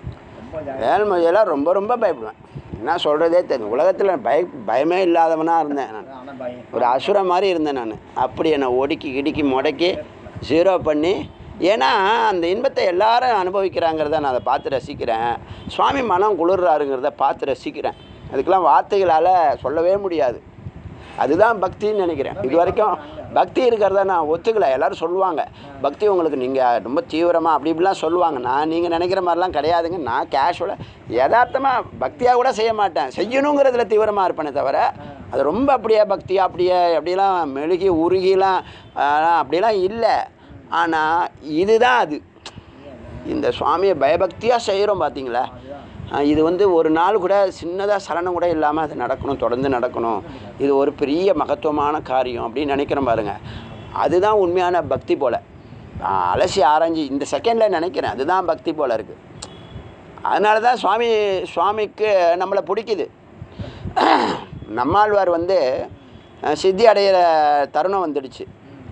ரொம்ப ஜாலியாக வேல்மொழியெல்லாம் ரொம்ப ரொம்ப பயப்படுவேன் என்ன சொல்கிறதே தெரியும் உலகத்தில் பய பயமே இல்லாதவனாக இருந்தேன் நான் ஆனால் பயம் ஒரு அசுர மாதிரி இருந்தேன் நான் அப்படி என்னை ஒடுக்கி இடுக்கி முடக்கி ஜீரோ பண்ணி ஏன்னா அந்த இன்பத்தை எல்லாரும் அனுபவிக்கிறாங்கிறத நான் அதை பார்த்து ரசிக்கிறேன் சுவாமி மனம் குளிர்றாருங்கிறத பார்த்து ரசிக்கிறேன் அதுக்கெல்லாம் வார்த்தைகளால் சொல்லவே முடியாது அதுதான் பக்தின்னு நினைக்கிறேன் இது வரைக்கும் பக்தி இருக்கிறத நான் ஒத்துக்கல எல்லாரும் சொல்லுவாங்க பக்தி உங்களுக்கு நீங்கள் ரொம்ப தீவிரமாக அப்படி இப்படிலாம் சொல்லுவாங்க நான் நீங்கள் நினைக்கிற மாதிரிலாம் கிடையாதுங்க நான் கேஷுவலாக யதார்த்தமாக பக்தியாக கூட செய்ய மாட்டேன் செய்யணுங்கிறதுல தீவிரமாக இருப்பேனே தவிர அது ரொம்ப அப்படியே பக்தி அப்படியே அப்படிலாம் மெழுகி உருகிலாம் ஆஹ், அப்படிலாம் இல்லை ஆனால் இதுதான் அது இந்த சுவாமியை பயபக்தியாக செய்கிறோம் பார்த்தீங்களா ஆஹ், இது வந்து ஒரு நாள் கூட சின்னதாக சலனம் கூட இல்லாமல் அது நடக்கணும் தொடர்ந்து நடக்கணும் இது ஒரு பெரிய மகத்துவமான காரியம் அப்படின்னு நினைக்கிறோம் பாருங்க அதுதான் உண்மையான பக்தி போல் அலசி ஆராய்ஞ்சு இந்த செகண்டில் நினைக்கிறேன் அதுதான் பக்தி போல் இருக்குது அதனால தான் சுவாமி சுவாமிக்கு நம்மளை பிடிக்குது நம்மாழ்வார் வந்து அஹ், சித்தி அடையிற தருணம் வந்துடுச்சு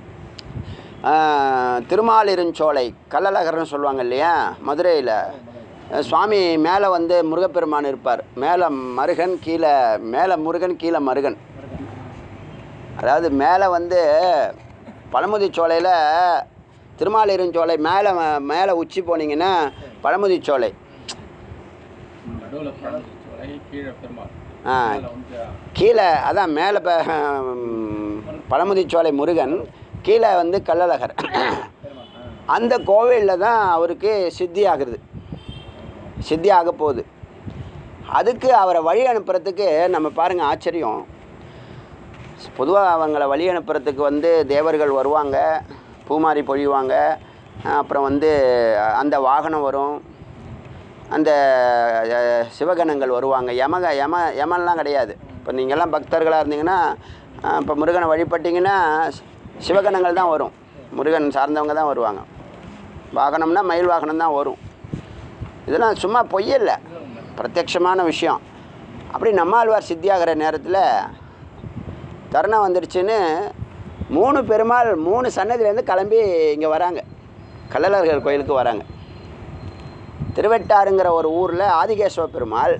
அஹ், திருமாலிருஞ்சோலை கள்ளழகர்னு சொல்லுவாங்க இல்லையா மதுரையில் சுவாமி மேலே வந்து முருகப்பெருமான் இருப்பார் மேலே மருகன் கீழே மேலே முருகன் கீழே மருகன் அதாவது மேலே வந்து பழமுதி சோலையில் திருமாலிருஞ்சோலை மேலே மேலே உச்சி போனீங்கன்னா பழமுதி சோலை நடுவில் பழமுதிர்ச்சோலை கீழே பெருமாள் ஆ மேலே வந்து கீழே அதான் மேலே ப பழமுதிச்சோலை முருகன் கீழே வந்து கள்ளழகர் அந்த கோவிலில் தான் அவருக்கு சித்தி ஆகுது சித்தி ஆக போகுது அதுக்கு அவரை வழி அனுப்புறதுக்கு நம்ம பாருங்கள் ஆச்சரியம் பொதுவாக அவங்கள வழி அனுப்புறதுக்கு வந்து தேவர்கள் வருவாங்க பூமாரி பொழிவாங்க அப்புறம் வந்து அந்த வாகனம் வரும் அந்த அஹ், சிவகணங்கள் வருவாங்க யமக யம யமன்லாம் கிடையாது இப்போ நீங்கள்லாம் பக்தர்களாக இருந்தீங்கன்னா இப்போ முருகனை வழிபட்டிங்கன்னா சி- சிவகணங்கள் தான் வரும் முருகன் சார்ந்தவங்க தான் வருவாங்க வாகனம்னா மயில் வாகனம் தான் வரும் இதெல்லாம் சும்மா பொய்யில்லை பிரத்யக்ஷமான விஷயம் அப்படி நம்மாழ்வார் சித்தியாகிற நேரத்தில் தருணம் வந்துடுச்சுன்னு மூணு பெருமாள் மூணு சன்னதிலேருந்து கிளம்பி இங்கே வராங்க கள்ளழகர் கோயிலுக்கு வராங்க திருவெட்டாறுங்கிற ஒரு ஊரில் ஆதிகேசவ பெருமாள்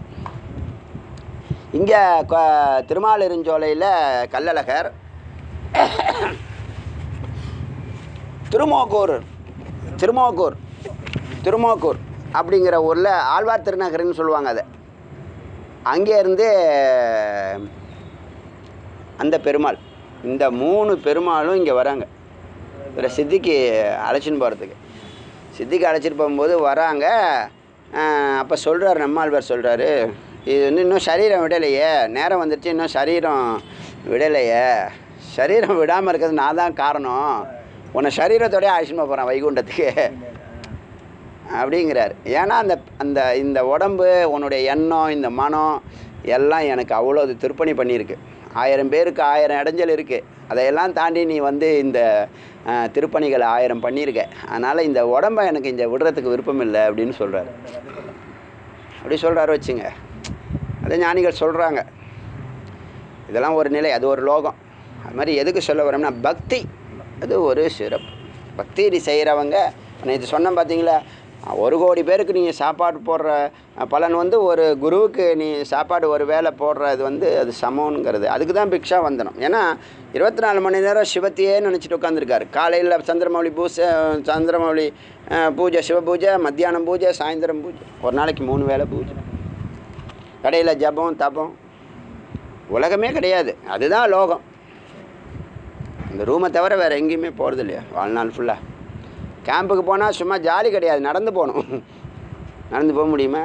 இங்கே திருமாலிருஞ்சோலையில் கள்ளழகர் திருமோகூர் திருமோகூர் திருமோகூர் அப்படிங்கிற ஊரில் ஆழ்வார் திருநகர்னு சொல்லுவாங்க அதை அங்கே இருந்து அந்த பெருமாள் இந்த மூணு பெருமாளும் இங்கே வராங்க இதில் சித்திக்கு அழைச்சின்னு போகிறதுக்கு சித்திக்கு அழைச்சிட்டு போகும்போது வராங்க அப்போ சொல்கிறார் நம்மாழ்வார் சொல்கிறாரு இது வந்து இன்னும் சரீரம் விடலையே நேரம் வந்துருச்சு இன்னும் சரீரம் விடலையே சரீரம் விடாமல் இருக்கிறது நான் தான் காரணம் உன்னை சரீரத்தோடய அழைச்சின்னு போகிறேன் வைகுண்டத்துக்கு அப்படிங்கிறார் ஏன்னா அந்த அந்த இந்த உடம்பு உன்னுடைய எண்ணம் இந்த மனம் எல்லாம் எனக்கு அவ்வளோ அது திருப்பணி பண்ணியிருக்கு ஆயிரம் பேருக்கு ஆயிரம் இடைஞ்சல் இருக்குது அதையெல்லாம் தாண்டி நீ வந்து இந்த அஹ், திருப்பணிகளை ஆயிரம் பண்ணியிருக்க அதனால் இந்த உடம்பை எனக்கு இந்த விடுறதுக்கு விருப்பம் இல்லை அப்படின்னு சொல்கிறாரு அப்படி சொல்கிறாரு வச்சுங்க அது ஞானிகள் சொல்கிறாங்க இதெல்லாம் ஒரு நிலை அது ஒரு லோகம் அது மாதிரி எதுக்கு சொல்ல வரோம்னா பக்தி அது ஒரு சிறப்பு பக்தி செய்கிறவங்க நேற்று சொன்னேன் பார்த்தீங்களா ஒரு கோடி பேருக்கு நீங்கள் சாப்பாடு போடுற அஹ், பலன் வந்து ஒரு குருவுக்கு நீ சாப்பாடு ஒரு வேளை போடுறது வந்து அது சமம்ங்கிறது அதுக்கு தான் பிக்ஷா வந்தனம் ஏன்னா இருபத்தி நாலு மணி நேரம் சிவத்தையே நினச்சிட்டு உட்காந்துருக்காரு காலையில் சந்திரமௌலி பூசை சந்திரமௌலி அஹ், பூஜை சிவ பூஜை மத்தியானம் பூஜை சாயந்தரம் பூஜை ஒரு நாளைக்கு மூணு வேளை பூஜை கடையில் ஜபம் தபம் உலகமே கிடையாது அதுதான் லோகம் இந்த ரூமை தவிர வேறு எங்கேயுமே போகிறது இல்லையா வாழ்நாள் ஃபுல்லாக கேம்புக்கு போனால் சும்மா ஜாலி கிடையாது நடந்து போகணும் நடந்து போக முடியுமா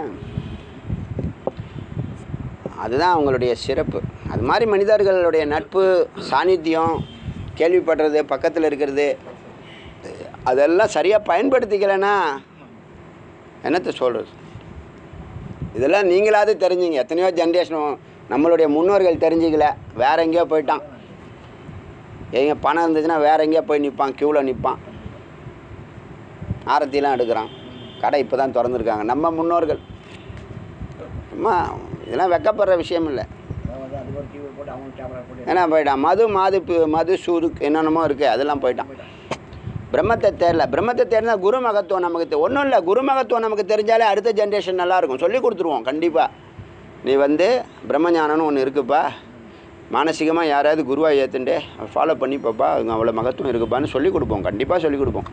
அதுதான் அவங்களுடைய சிறப்பு அது மாதிரி மனிதர்களுடைய நட்பு சாநித்தியம் கேள்விப்படுறது பக்கத்தில் இருக்கிறது அதெல்லாம் சரியாக பயன்படுத்திக்கலைன்னா என்னத்தை சொல்கிறது இதெல்லாம் நீங்களாவது தெரிஞ்சுங்க எத்தனையோ ஜென்ரேஷனும் நம்மளுடைய முன்னோர்கள் தெரிஞ்சுக்கல வேற எங்கேயோ போயிட்டான் எங்க பணம் இருந்துச்சுன்னா வேற எங்கேயோ போய் நிற்பான் க்யூவில் நிற்பான் ஆரத்திலாம் எடுக்கிறான் கடை இப்போ தான் திறந்துருக்காங்க நம்ம முன்னோர்கள் சும்மா இதெல்லாம் வெக்கப்படுற விஷயம் இல்லை வந்து அது ஒரு டிவி போட்டு அவங்க கேமரா போட்டு ஏன்னா போயிட்டான் மது மாது பு- மது சூது என்னென்னமோ இருக்குது அதெல்லாம் போயிட்டான் பிரம்மத்தை தேரல பிரம்மத்தை தேர்ந்தா குரு மகத்துவம் நமக்கு ஒன்றும் இல்லை குரு மகத்துவம் நமக்கு தெரிஞ்சாலே அடுத்த ஜென்ரேஷன் நல்லாயிருக்கும் சொல்லி கொடுத்துருவோம் கண்டிப்பாக நீ வந்து பிரம்மஞானம்னு ஒன்று இருக்குப்பா மானசீகமாக யாராவது குருவாக ஏற்றுண்டே ஃபாலோ பண்ணிப்பப்பா அவங்க அவ்வளோ மகத்துவம் இருக்குப்பான்னு சொல்லி கொடுப்போம் கண்டிப்பாக சொல்லி கொடுப்போம்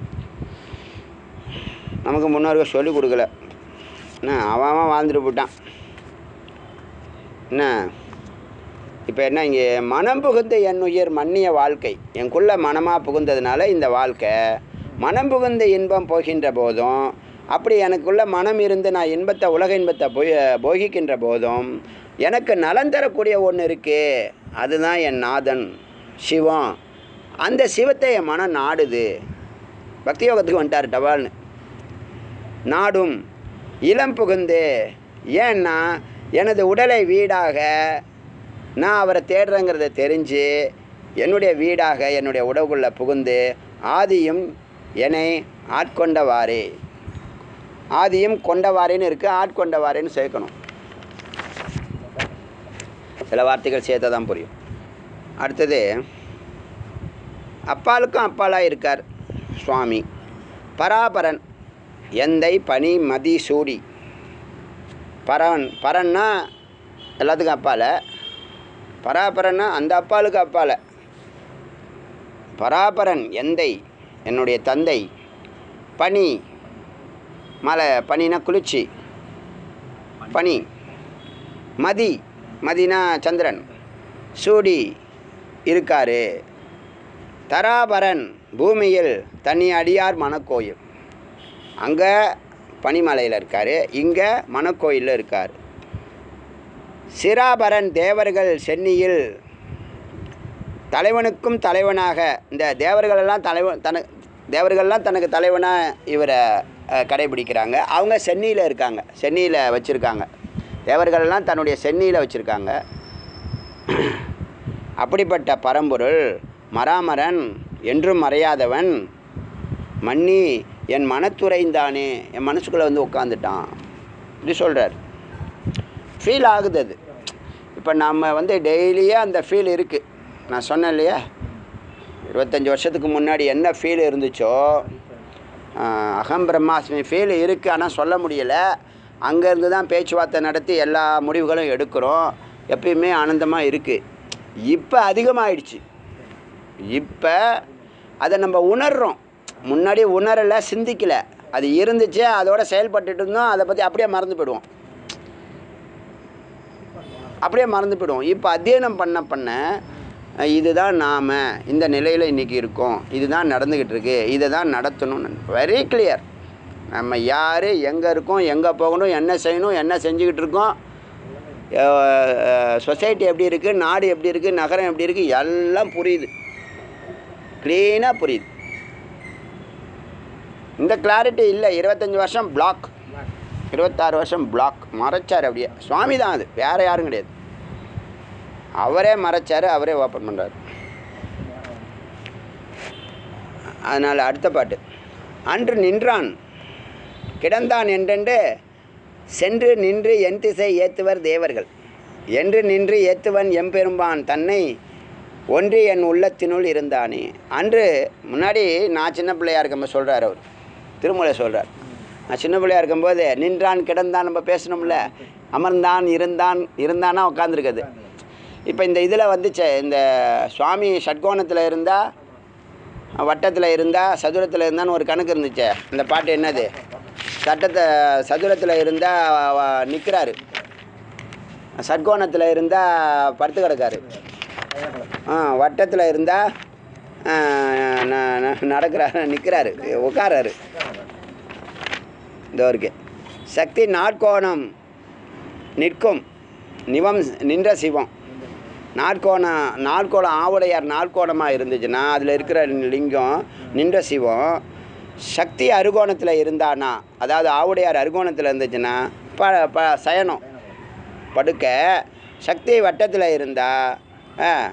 நமக்கு முன்னோர்கள் சொல்லி கொடுக்கல என்ன அவன் அவன் வாழ்ந்துட்டு போட்டான் என்ன இப்போ என்ன இங்கே மனம் புகுந்த என் உயிர் மன்னிய வாழ்க்கை எனக்குள்ள மனமாக புகுந்ததுனால இந்த வாழ்க்கை மனம் புகுந்த இன்பம் போகின்ற போதும் அப்படி எனக்குள்ள மனம் இருந்து நான் இன்பத்தை உலக இன்பத்தை போய் போகிக்கின்ற போதும் எனக்கு நலன் தரக்கூடிய ஒன்று இருக்கே அதுதான் என் நாதன் சிவம் அந்த சிவத்தை என் மனம் நாடுது பக்தி யோகத்துக்கு வந்துட்டார் டவால்னு நாடும் இளம் புகுந்து ஏன்னா எனது உடலை வீடாக நான் அவரை தேடுறேங்கிறத தெரிஞ்சு என்னுடைய வீடாக என்னுடைய உடவுக்குள்ளே புகுந்து ஆதியும் என்னை ஆட்கொண்டவாறே ஆதியும் கொண்டவாறேன்னு இருக்குது ஆட்கொண்டவாறேன்னு சேர்க்கணும் சில வார்த்தைகள் சேர்த்தா தான் புரியும் அடுத்தது அப்பாலுக்கும் அப்பாலாக இருக்கார் சுவாமி பராபரன் எந்தை பனி மதி சூடி பரன் பரன்னா எல்லாத்துக்கும் அப்பால பராபரன்னா அந்த அப்பாலுக்கு அப்பால பராபரன் எந்தை என்னுடைய தந்தை பனி மலை பனினா குளிர்ச்சி பனி மதி மதினா சந்திரன் சூடி இருக்காரு தராபரன் பூமியில் தனி அடியார் மணக்கோயில் அங்கே பனிமலையில் இருக்கார் இங்கே மணக்கோயிலில் இருக்கார் சிராபரன் தேவர்கள் சென்னியில் தலைவனுக்கும் தலைவனாக இந்த தேவர்களெல்லாம் தலைவன் தன தேவர்கள்லாம் தனக்கு தலைவனாக இவரை அஹ், கடைபிடிக்கிறாங்க அவங்க சென்னியில் இருக்காங்க சென்னியில் வச்சுருக்காங்க தேவர்கள்லாம் தன்னுடைய சென்னியில் வச்சுருக்காங்க அப்படிப்பட்ட பரம்பொருள் மராமரன் என்றும் மறையாதவன் மன்னி என் மனத்துறைந்தானே என் மனசுக்குள்ளே வந்து உட்காந்துட்டான் இப்படி சொல்கிறார் ஃபீல் ஆகுது அது இப்போ நம்ம வந்து டெய்லியே அந்த ஃபீல் இருக்குது நான் சொன்னேன் இல்லையா இருபத்தஞ்சி வருஷத்துக்கு முன்னாடி என்ன ஃபீல் இருந்துச்சோ ஆஹ், அகம் பிரம்மாஸ்மி ஃபீல் இருக்குது ஆனால் சொல்ல முடியலை அங்கேருந்து தான் பேச்சுவார்த்தை நடத்தி எல்லா முடிவுகளும் எடுக்கிறோம் எப்பயுமே ஆனந்தமாக இருக்குது இப்போ அதிகமாகிடுச்சு இப்போ அதை நம்ம உணர்றோம் முன்னாடி உணரலை சிந்திக்கலை அது இருந்துச்சு அதோட செயல்பட்டுட்டு இருந்தோம் அதை பற்றி அப்படியே மறந்து போயிடுவோம் அப்படியே மறந்து போயிடுவோம் இப்போ அத்தியனம் பண்ண பண்ண அஹ், இதுதான் நாம் இந்த நிலையில் இன்றைக்கி இருக்கோம் இதுதான் நடந்துக்கிட்டு இருக்கு இதை தான் நடத்தணும்னு வெரி கிளியர் நம்ம யார் எங்கே இருக்கோம் எங்கே போகணும் என்ன செய்யணும் என்ன செஞ்சுக்கிட்டு இருக்கோம் சொசைட்டி எப்படி இருக்குது நாடு எப்படி இருக்குது நகரம் எப்படி இருக்குது எல்லாம் புரியுது க்ளீனாக புரியுது இந்த கிளாரிட்டி இல்லை இருபத்தஞ்சி வருஷம் பிளாக் இருபத்தாறு வருஷம் பிளாக் மறைச்சார் அப்படியே சுவாமி தான் அது வேறு யாரும் கிடையாது அவரே மறைச்சார் அவரே ஓப்பன் பண்ணுறாரு அதனால் அடுத்த பாட்டு அன்று நின்றான் கிடந்தான் என்றென்று சென்று நின்று என் திசை ஏத்துவர் தேவர்கள் என்று நின்று ஏத்துவன் எம்பெரும்பான் தன்னை ஒன்றி என் உள்ளத்தினுள் இருந்தானே அன்று முன்னாடி நான் சின்ன பிள்ளையா இருக்கும்போது சொல்கிறார் அவர் திருமலை சொல்கிறார் நான் சின்ன பிள்ளையா இருக்கும்போது நின்றான் கிடந்தான் நம்ம பேசணும்ல அமர்ந்தான் இருந்தான் இருந்தானா உட்காந்துருக்குது இப்போ இந்த இதில் வந்துச்சு இந்த சுவாமி ஷட்கோணத்தில் இருந்தால் வட்டத்தில் இருந்தால் சதுரத்தில் இருந்தான்னு ஒரு கணக்கு இருந்துச்சு இந்த பாட்டு என்னது சட்டத்தை சதுரத்தில் இருந்தால் நிற்கிறாரு சட்கோணத்தில் இருந்தால் படுத்து கிடக்காரு ஆ வட்டத்தில் இருந்தால் நடக்கிறாரு நிற்கிறாரு உட்காராரு இதோ இருக்கு சக்தி நாட்கோணம் நிற்கும் நிவம் நின்ற சிவம் நாட்கோணம் நாட்கோணம் ஆவுடையார் நாட்கோணமாக இருந்துச்சுன்னா அதில் இருக்கிற லிங்கம் நின்ற சிவம் சக்தி அருகோணத்தில் இருந்தானா அதாவது ஆவுடையார் அருகோணத்தில் இருந்துச்சுன்னா ப ப சயனம் படுக்க சக்தி வட்டத்தில் இருந்தால்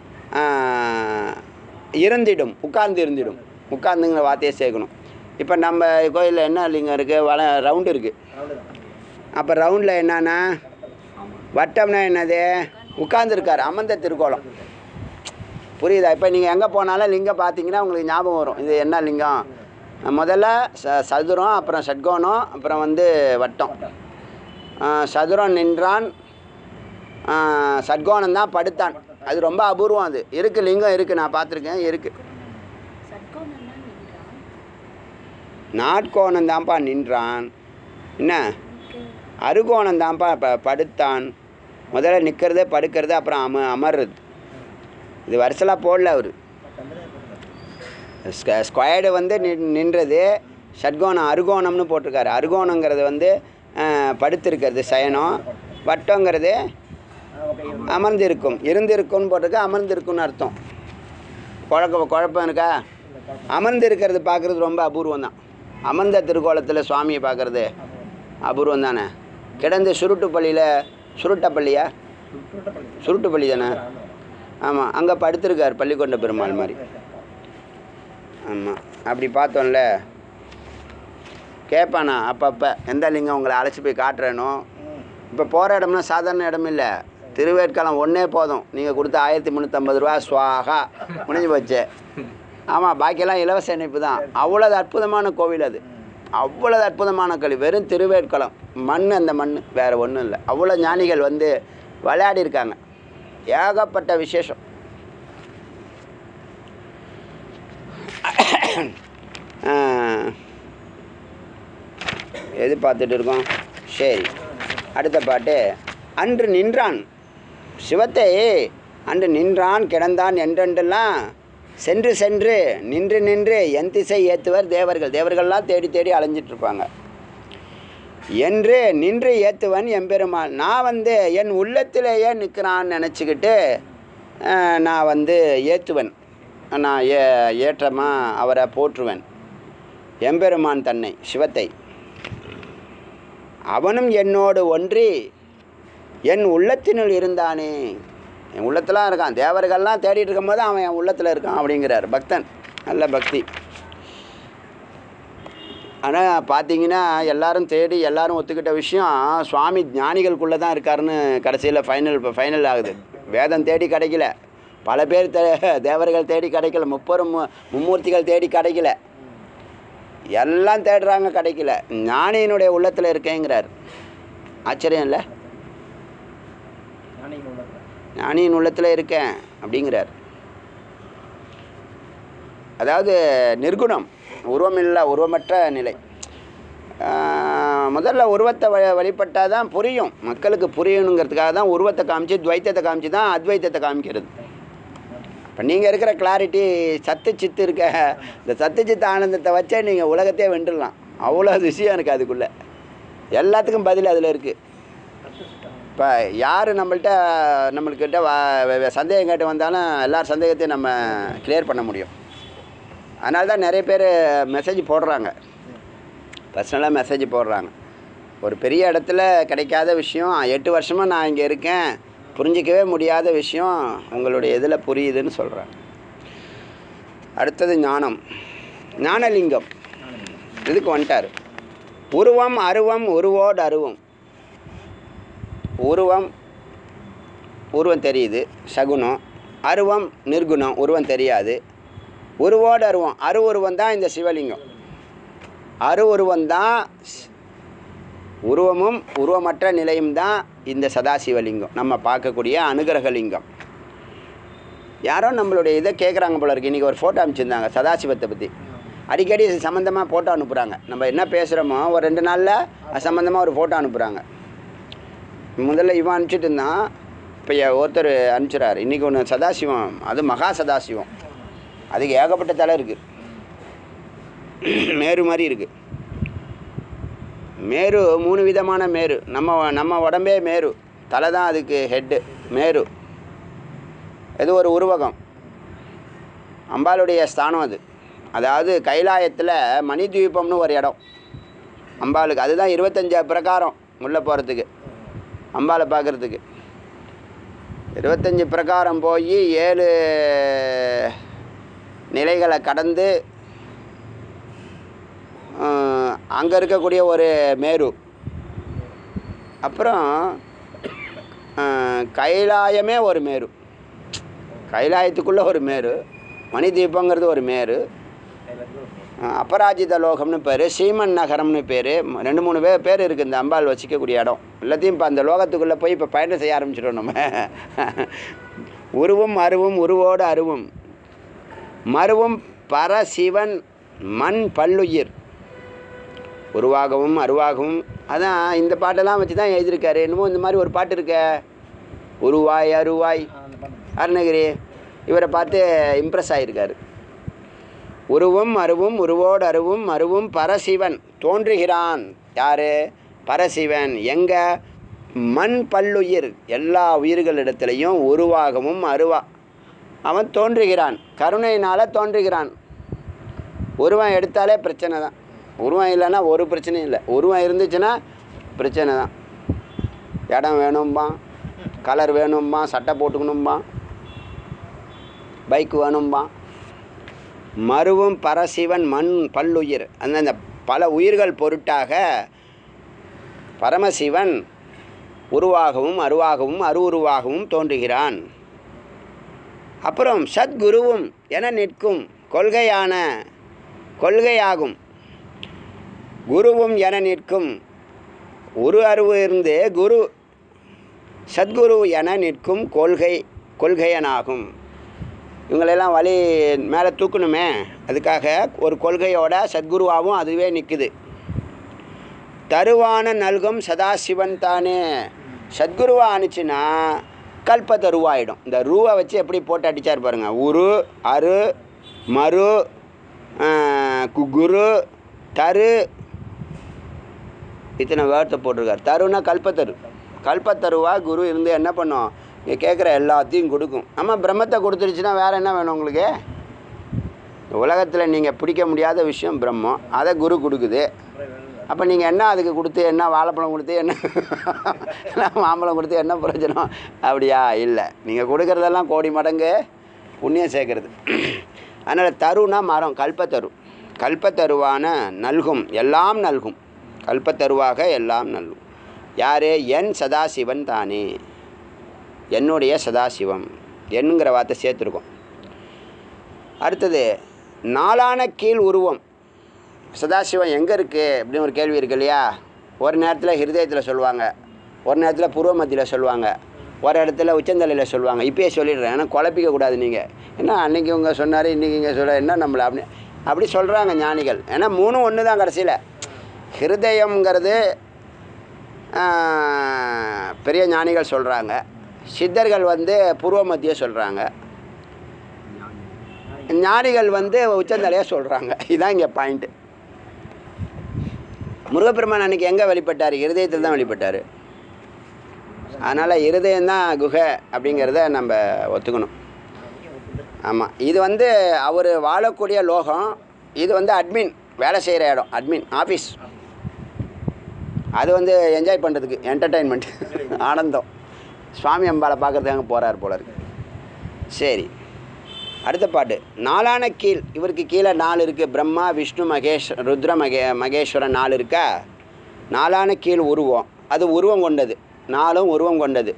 இருந்திடும் உட்கார்ந்து இருந்திடும் உட்கார்ந்துங்கிற வார்த்தையை சேர்க்கணும் இப்போ நம்ம கோயிலில் என்ன லிங்கம் இருக்குது வள ரவுண்டு இருக்குது அப்போ ரவுண்டில் என்னன்னா வட்டம்னா என்னது உட்கார்ந்துருக்கார் அமர்ந்த திருக்கோலம் புரியுதா இப்போ நீங்கள் எங்கே போனாலும் லிங்கம் பார்த்தீங்கன்னா உங்களுக்கு ஞாபகம் வரும் இது என்ன லிங்கம் முதல்ல ச சதுரம் அப்புறம் ஷட்கோணம் அப்புறம் வந்து வட்டம் ஆ, சதுரம் நின்றான் ஆ, ஷட்கோணம் தான் படுத்தான் அது ரொம்ப அபூர்வம் அது இருக்குது லிங்கம் இருக்குது நான் பார்த்துருக்கேன் இருக்குது சட்கோணம் தான் நின்றான் நாட்கோணம் தான்ப்பா நின்றான் என்ன அருகோணம் தான்ப்பா ப படுத்தான் முதல்ல நிற்கிறது படுக்கிறது அப்புறம் அம அமர்றது இது வருஷலாக போடல அவர் ஸ்கொயர்டு வந்து நின் நின்றது ஷட்கோணம் அருகோணம்னு போட்டிருக்காரு அருகோணங்கிறது வந்து அஹ், படுத்திருக்கிறது சயனம் வட்டங்கிறது அமர்ந்திருக்கும் இருந்திருக்கும்னு போட்டிருக்கு அமர்ந்திருக்கும்னு அர்த்தம் குழக்க குழப்பம் இருக்கா அமர்ந்து இருக்கிறது பார்க்குறது ரொம்ப அபூர்வம் தான் அமர்ந்த திருக்கோலத்தில் சுவாமியை பார்க்குறது அபூர்வம் தானே கிடந்து சுருட்டுப்பள்ளியில் சுருட்டப்பள்ளியா சுருட்டுப்பள்ளி தானே ஆமாம் அங்கே படுத்திருக்கார் பள்ளிக்கொண்ட பெருமாள் மாதிரி ஆமாம் அப்படி பார்த்தோம்ல கேட்பானா அப்பப்போ எந்த லிங்கம் உங்களை அழைச்சி போய் காட்டுறேனோ இப்போ போகிற இடம்னா சாதாரண இடம் இல்லை திருவேட்காலம் ஒன்றே போதும் நீங்கள் கொடுத்த ஆயிரத்தி முந்நூற்றம்பது ரூபா ஸ்வாகா முடிஞ்சு போச்சு ஆமாம் பாக்கியெல்லாம் இலவச இணைப்பு தான் அவ்வளோது அற்புதமான கோவில் அது அவ்வளோது அற்புதமான கோவில் வெறும் திருவேட்களம் மண் அந்த மண் வேறு ஒன்றும் இல்லை அவ்வளோ ஞானிகள் வந்து விளையாடி இருக்காங்க ஏகப்பட்ட விசேஷம் ஆஹ், எது பார்த்துட்டு இருக்கோம் சரி அடுத்த பாட்டு அன்று நின்றான் சிவத்தை அன்று நின்றான் கிடந்தான் என்றென்றெல்லாம் சென்று சென்று நின்று நின்று என் திசை ஏற்றுவர் தேவர்கள் தேவர்கள்லாம் தேடி தேடி அலைஞ்சிட்டு இருப்பாங்க என்று நின்று ஏற்றுவன் எம்பெருமாள் நான் வந்து என் உள்ளத்திலேயே நிற்கிறான்னு நினச்சிக்கிட்டு நான் வந்து ஏற்றுவன் நான் ஏ ஏற்றமாக அவரை போற்றுவேன் எம்பெருமான் தன்னை சிவத்தை அவனும் என்னோடு ஒன்றி என் உள்ளத்தினுள் இருந்தானே என் உள்ளத்தெலாம் இருக்கான் தேவர்கள்லாம் தேடிட்டு இருக்கும்போது அவன் என் உள்ளத்தில் இருக்கான் அப்படிங்கிறார் பக்தன் நல்ல பக்தி ஆனால் பார்த்தீங்கன்னா எல்லாரும் தேடி எல்லாரும் ஒத்துக்கிட்ட விஷயம் சுவாமி ஞானிகளுக்குள்ளே தான் இருக்காருன்னு கடைசியில் ஃபைனல் இப்போ ஃபைனல் ஆகுது வேதம் தேடி கிடைக்கல பல பேர் தே தேவர்கள் தேடி கிடைக்கல முப்பெரும் மு- மும்மூர்த்திகள் தேடி கிடைக்கல எல்லாம் தேடுறாங்க கிடைக்கல ஞானியினுடைய உள்ளத்தில் இருக்கேங்கிறார் ஆச்சரியம் இல்லை நானே உள்ளது ஞானியின் உள்ளத்தில் இருக்கேன் அப்படிங்கிறார் அதாவது நிர்குணம் உருவமில்லா உருவமற்ற நிலை ஆஹ், முதல்ல உருவத்தை வ வழிபட்டால் தான் புரியும் மக்களுக்கு புரியணுங்கிறதுக்காக தான் உருவத்தை காமிச்சு துவைத்தத்தை காமிச்சு தான் அத்வைத்தத்தை காமிக்கிறது இப்போ நீங்கள் இருக்கிற கிளாரிட்டி சத்து சித்து இருக்க இந்த சத்து சித்து ஆனந்தத்தை வச்சே நீங்கள் உலகத்தையே வென்றுடலாம் அவ்வளோ விஷயம் இருக்குது அதுக்குள்ளே எல்லாத்துக்கும் பதில் அதில் இருக்குது இப்போ யார் நம்மள்ட்ட நம்மள்கிட்ட வா- வ- வ- சந்தேகம் கேட்டு வந்தாலும் எல்லார் சந்தேகத்தையும் நம்ம கிளியர் பண்ண முடியும் அதனால தான் நிறைய பேர் மெசேஜ் போடுறாங்க பர்சனலாக மெசேஜ் போடுறாங்க ஒரு பெரிய இடத்துல கிடைக்காத விஷயம் எட்டு வருஷமாக நான் இங்கே இருக்கேன் புரிஞ்சிக்கவே முடியாத விஷயம் உங்களுடைய இதில் புரியுதுன்னு சொல்கிறாங்க அடுத்தது ஞானம் ஞானலிங்கம் இதுக்கு வந்துட்டார் உருவம் அருவம் உருவோடு அருவம் உருவம் உருவம் தெரியுது சகுனம் அருவம் நிர்குணம் உருவம் தெரியாது உருவோடு அருவம் அரு உருவம் தான் இந்த சிவலிங்கம் அரு உருவம் தான் ஸ்- உருவமும் உருவமற்ற நிலையும் தான் இந்த சதாசிவலிங்கம் நம்ம பார்க்கக்கூடிய அனுகிரகலிங்கம் யாரோ நம்மளுடைய இதை கேட்குறாங்க போல இருக்கு இன்றைக்கி ஒரு ஃபோட்டோ அனுப்பிச்சிருந்தாங்க சதாசிவத்தை பற்றி அடிக்கடி இது சம்மந்தமாக ஃபோட்டோ அனுப்புகிறாங்க நம்ம என்ன பேசுகிறோமோ ஒரு ரெண்டு நாளில் அது சம்மந்தமாக ஒரு ஃபோட்டோ அனுப்புகிறாங்க முதல்ல இவன் அனுப்பிச்சிட்டு இருந்தான் இப்போ ஒருத்தர் அனுப்பிச்சிடாரு இன்றைக்கி ஒன்று சதாசிவம் அது மகா சதாசிவம் அதுக்கு ஏகப்பட்ட தலை இருக்குது மேரு மாதிரி இருக்குது மேரு மூணு விதமான மேரு நம்ம நம்ம உடம்பே மேரு தலை தான் அதுக்கு ஹெட்டு மேரு இது ஒரு உருவகம் அம்பாளுடைய ஸ்தானம் அது அதாவது கைலாயத்தில் மணி தீபம்னு ஒரு இடம் அம்பாளுக்கு அதுதான் இருபத்தஞ்சு பிரகாரம் உள்ளே போகிறதுக்கு அம்பாளை பார்க்குறதுக்கு இருபத்தஞ்சி பிரகாரம் போய் ஏழு நிலைகளை கடந்து அங்கே இருக்கக்கூடிய ஒரு மேரு அப்புறம் அஹ், கைலாயமே ஒரு மேரு கைலாயத்துக்குள்ளே ஒரு மேரு மணி தீபங்கிறது ஒரு மேரு அஹ் அபராஜித லோகம்னு பேர் சீமன் நகரம்னு பேர் ரெண்டு மூணு பேர் பேர் இருக்குது இந்த அம்பாள் வசிக்கக்கூடிய இடம் எல்லாத்தையும் இப்போ அந்த லோகத்துக்குள்ளே போய் இப்போ பயணம் செய்ய ஆரம்பிச்சிட்டோம் நம்ம உருவும் அருவும் உருவோடு அருவும் மருவும் பரசிவன் மண் பல்லுயிர் உருவாகவும் அருவாகவும் அதான் இந்த பாட்டெல்லாம் வச்சு தான் எழுதியிருக்காரு என்னமோ இந்த மாதிரி ஒரு பாட்டு இருக்க உருவாய் அருவாய் அந்த பண்ணு அருணகிரி இவரை பார்த்து இம்ப்ரெஸ் ஆகியிருக்காரு உருவும் அருவும் உருவோடு அருவும் அருவும் பரசிவன் தோன்றுகிறான் யார் பரசிவன் எங்க மண் பல்லுயிர் எல்லா உயிர்களிடத்துலையும் உருவாகவும் அருவா அவன் தோன்றுகிறான் கருணையினால் தோன்றுகிறான் உருவம் எடுத்தாலே பிரச்சனை தான் உருவம் இல்லைன்னா ஒரு பிரச்சனையும் இல்லை உருவம் இருந்துச்சுன்னா பிரச்சனை தான் இடம் வேணும்பான் கலர் வேணும்பான் சட்டை போட்டுக்கணும்பான் பைக் வேணும்பான் மருவும் பரசிவன் மண் பல்லுயிர் அந்த அந்த பல உயிர்கள் பொருட்டாக பரமசிவன் உருவாகவும் அருவாகவும் அருவுருவாகவும் தோன்றுகிறான் அப்புறம் சத்குருவும் என நிற்கும் கொள்கையான கொள்கையாகும் குருவும் என நிற்கும் ஒரு அருவு இருந்து குரு சத்குரு என நிற்கும் கொள்கை கொள்கையனாகும் இவங்களெல்லாம் வழி மேலே தூக்கணுமே அதுக்காக ஒரு கொள்கையோட சத்குருவாகவும் அதுவே நிற்குது தருவான நல்கும் சதாசிவன் தானே சத்குருவா ஆணுச்சுன்னா கல்பத்தருவாயிடும் இந்த ரூவை வச்சு எப்படி போட்டு அடிச்சார் பாருங்க உரு அரு மரு ஆஹ், கு- குரு தரு இத்தனை வேர்த்தை போட்டிருக்கார் தருனா கல்பத்தரு கல்பத்தருவா குரு இருந்து என்ன பண்ணும் நீ கேட்குற எல்லாத்தையும் கொடுக்கும் நம்ம பிரம்மத்தை கொடுத்துருச்சுன்னா வேறு என்ன வேணும் உங்களுக்கு உலகத்தில் நீங்கள் பிடிக்க முடியாத விஷயம் பிரம்மம் அதை குரு கொடுக்குது அப்போ நீங்கள் என்ன அதுக்கு கொடுத்து என்ன வாழைப்பழம் கொடுத்து என்ன என்ன மாம்பழம் கொடுத்து என்ன பிரயோஜனம் அப்படியா இல்லை நீங்கள் கொடுக்குறதெல்லாம் கோடி மடங்கு புண்ணியம் சேர்க்கறது அதனால் தருனா மரம் கல்பத்தரு கல்பத்தருவான நல்கும் எல்லாம் நல்கும் கல்பத்தருவாக எல்லாம் நல்கும் யார் என் சதாசிவன் தானே என்னுடைய சதாசிவம் என்னங்கிற வார்த்தை சேர்த்துருக்கோம் அடுத்தது நாளான கீழ் உருவம் சதாசிவம் எங்கே இருக்குது அப்படின்னு ஒரு கேள்வி இருக்கு இல்லையா ஒரு நேரத்தில் ஹிருதயத்தில் சொல்லுவாங்க ஒரு நேரத்தில் பூர்வ மத்தியில் சொல்லுவாங்க ஒரு இடத்துல உச்சந்தலையில் சொல்லுவாங்க இப்பயே சொல்லிடுறேன் ஏன்னா குழப்பிக்க கூடாது நீங்கள் என்ன அன்னைக்கு இவங்க சொன்னார் இன்றைக்கி இங்கே சொல்ல என்ன நம்மளை அப்படி அப்படி சொல்கிறாங்க ஞானிகள் ஏன்னா மூணும் ஒன்று தான் கடைசியில் ஹிருதயங்கிறது ஆஹ், பெரிய ஞானிகள் சொல்கிறாங்க சித்தர்கள் வந்து பூர்வ மத்திய சொல்கிறாங்க ஞானிகள் வந்து உச்சந்தலையாக சொல்கிறாங்க இதுதான் இங்கே பாயிண்ட்டு முருகப்பெருமான் அன்னைக்கு எங்கே வெளிப்பட்டார் இருதயத்தில் தான் வெளிப்பட்டார் அதனால் இருதயம்தான் குகை அப்படிங்கிறத நம்ம ஒத்துக்கணும் ஆமாம் இது வந்து அவர் வாழக்கூடிய லோகம் இது வந்து அட்மின் வேலை செய்கிற இடம் அட்மின் ஆஃபீஸ் அது வந்து என்ஜாய் பண்ணுறதுக்கு என்டர்டெயின்மெண்ட் ஆனந்தம் சுவாமி அம்பாளை பார்க்கறதுக்கு அங்கே போகிறார் போல இருக்கு சரி அடுத்த பாட்டு நாலான கீழ் இவருக்கு கீழே நாலு இருக்குது பிரம்மா விஷ்ணு மகேஷ் ருத்ர மகே மகேஸ்வரன் நாலு இருக்கா நாலான கீழ் உருவம் அது உருவம் கொண்டது நாலும் உருவம் கொண்டது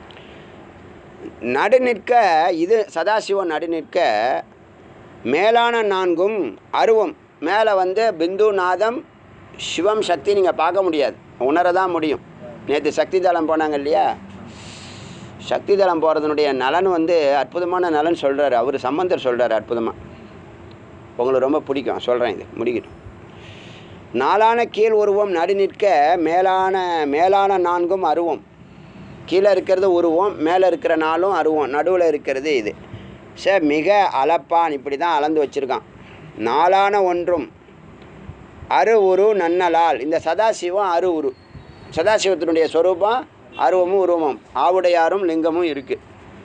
நடு நிற்க இது சதாசிவம் நடு நிற்க மேலான நான்கும் அருவம் மேலே வந்து பிந்து நாதம் சிவம் சக்தி நீங்கள் பார்க்க முடியாது உணர தான் முடியும் நேற்று சக்தி தளம் போனாங்க இல்லையா சக்தி தளம் போகிறதுனுடைய நலன் வந்து அற்புதமான நலன் சொல்கிறாரு அவர் சம்பந்தர் சொல்கிறாரு அற்புதமாக உங்களுக்கு ரொம்ப பிடிக்கும் சொல்கிறேன் இது முடிக்கட்டும் நாலான கீழ் உருவம் நடு நிற்க மேலான மேலான நான்கும் அருவம் கீழே இருக்கிறது உருவம் மேலே இருக்கிற நாளும் அருவம் நடுவில் இருக்கிறது இது ச மிக அளப்பான் இப்படி தான் அளந்து வச்சுருக்கான் நாலான ஒன்றும் அரு உரு நன்னலால் இந்த சதாசிவம் அரு உரு சதாசிவத்தினுடைய ஸ்வரூபம் அருவமும் உருவமும் ஆவுடையாரும் லிங்கமும் இருக்குது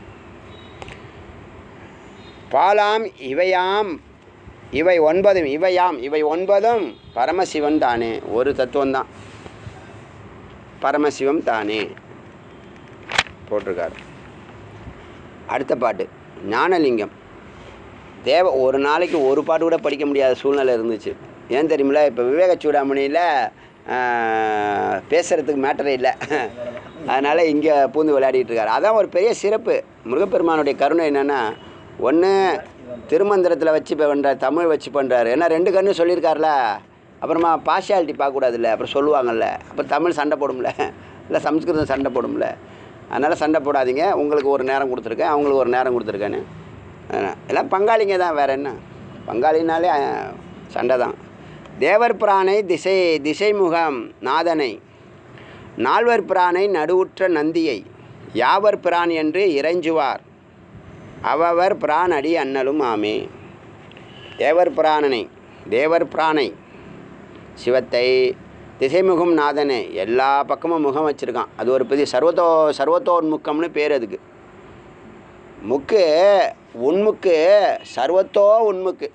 பாலாம் இவையாம் இவை ஒன்பதும் இவையாம் இவை ஒன்பதும் பரமசிவன் தானே ஒரு தத்துவம்தான் பரமசிவம் தானே போட்டிருக்காரு அடுத்த பாட்டு ஞானலிங்கம் தேவ ஒரு நாளைக்கு ஒரு பாட்டு கூட படிக்க முடியாத சூழ்நிலை இருந்துச்சு ஏன் தெரியுமில இப்போ விவேக சூடாமணியில் பேசுகிறதுக்கு மேட்டரே இல்லை அதனால் இங்கே பூந்து விளையாடிட்டு இருக்காரு அதான் ஒரு பெரிய சிறப்பு முருகப்பெருமானுடைய கருணை என்னென்னா ஒன்று திருமந்திரத்தில் வச்சு பண்ணுறாரு தமிழ் வச்சு பண்ணுறாரு ஏன்னா ரெண்டு கண்ணு சொல்லியிருக்காருல அப்புறமா பார்ஷியாலிட்டி பார்க்கக்கூடாதுல்ல அப்புறம் சொல்லுவாங்கல்ல அப்புறம் தமிழ் சண்டை போடும்ல இல்லை சம்ஸ்கிருதம் சண்டை போடும்ல அதனால் சண்டை போடாதீங்க உங்களுக்கு ஒரு நேரம் கொடுத்துருக்கேன் அவங்களுக்கு ஒரு நேரம் கொடுத்துருக்கேன்னு அதான். எல்லாம் பங்காளிங்க தான் வேறு என்ன பங்காளினாலே அஹ், சண்டை தான் தேவர் பிரானை திசை திசைமுகம் நாதனை நால்வர் பிரானை நடுவுற்ற நந்தியை யாவர் பிரான் என்று இறைஞ்சுவார் அவவர் பிரான் அடி அண்ணலும் ஆமே தேவர் பிராணனை தேவர் பிரானை சிவத்தை திசைமுகம் நாதனை எல்லா பக்கமும் முகம் வச்சுருக்கான் அது ஒரு பெரிய சர்வத்தோ சர்வத்தோன்முக்கம்னு பேர் அதுக்கு முக்கு உண்முக்கு சர்வத்தோ உண்முக்கு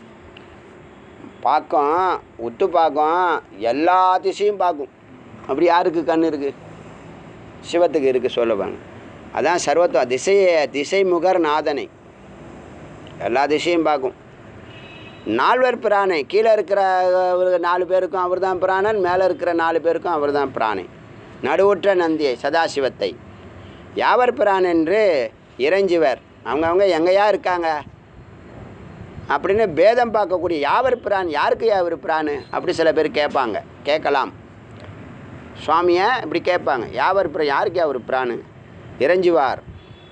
பார்க்கும் உத்து பார்க்கும் எல்லா திசையும் பார்க்கும் அப்படி யாருக்கு கண் இருக்குது சிவத்துக்கு இருக்குது சொல்லுவாங்க அதான் சர்வத்துவ திசைய திசைமுகர் நாதனை எல்லா திசையும் பார்க்கும் நால்வர் பிராணை கீழே இருக்கிற ஒரு நாலு பேருக்கும் அவர் தான் பிராணன் மேலே இருக்கிற நாலு பேருக்கும் அவர் தான் பிராணை நடுவுற்ற நந்தியை சதாசிவத்தை யாவர் பிரான் என்று இறைஞ்சுவர் அவங்கவுங்க எங்கேயா இருக்காங்க அப்படின்னு பேதம் பார்க்கக்கூடிய யாவர் பிரான் யாருக்கு யாவர் பிரான் அப்படி சில பேர் கேட்பாங்க கேட்கலாம் சுவாமியை இப்படி கேட்பாங்க யாவர் பிர யாருக்கு அவர் பிராணு இறைஞ்சுவார்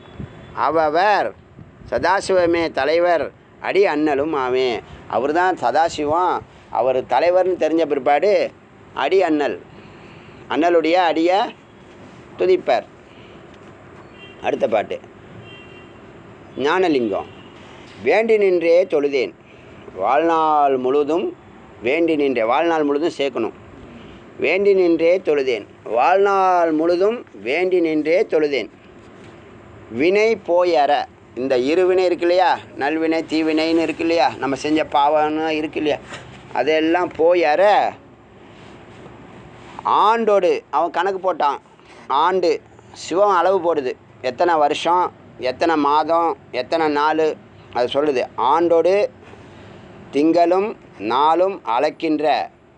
அவவர் சதாசிவமே தலைவர் அடி அண்ணலும் ஆமே அவர் தான் சதாசிவம் அவர் தலைவர்னு தெரிஞ்ச பிற்பாடு அடி அண்ணல் அண்ணலுடைய அடியை துதிப்பர் அடுத்த பாட்டு ஞானலிங்கம் வேண்டி நின்றே தொழுதேன் வாழ்நாள் முழுதும் வேண்டி நின்றே வாழ்நாள் முழுதும் சேர்க்கணும் வேண்டி நின்றே தொழுதேன் வாழ்நாள் முழுதும் வேண்டி நின்றே தொழுதேன் வினை போயற இந்த இருவினை இருக்கு இல்லையா நல்வினை தீவினைன்னு இருக்கு இல்லையா நம்ம செஞ்ச பாவம்னு இருக்கு இல்லையா அதெல்லாம் போயற ஆண்டோடு அவன் கணக்கு போட்டான் ஆண்டு சிவம் அளவு போடுது எத்தனை வருஷம் எத்தனை மாதம் எத்தனை நாள் அது சொல்லுது ஆண்டோடு திங்களும் நாளும் அளக்கின்ற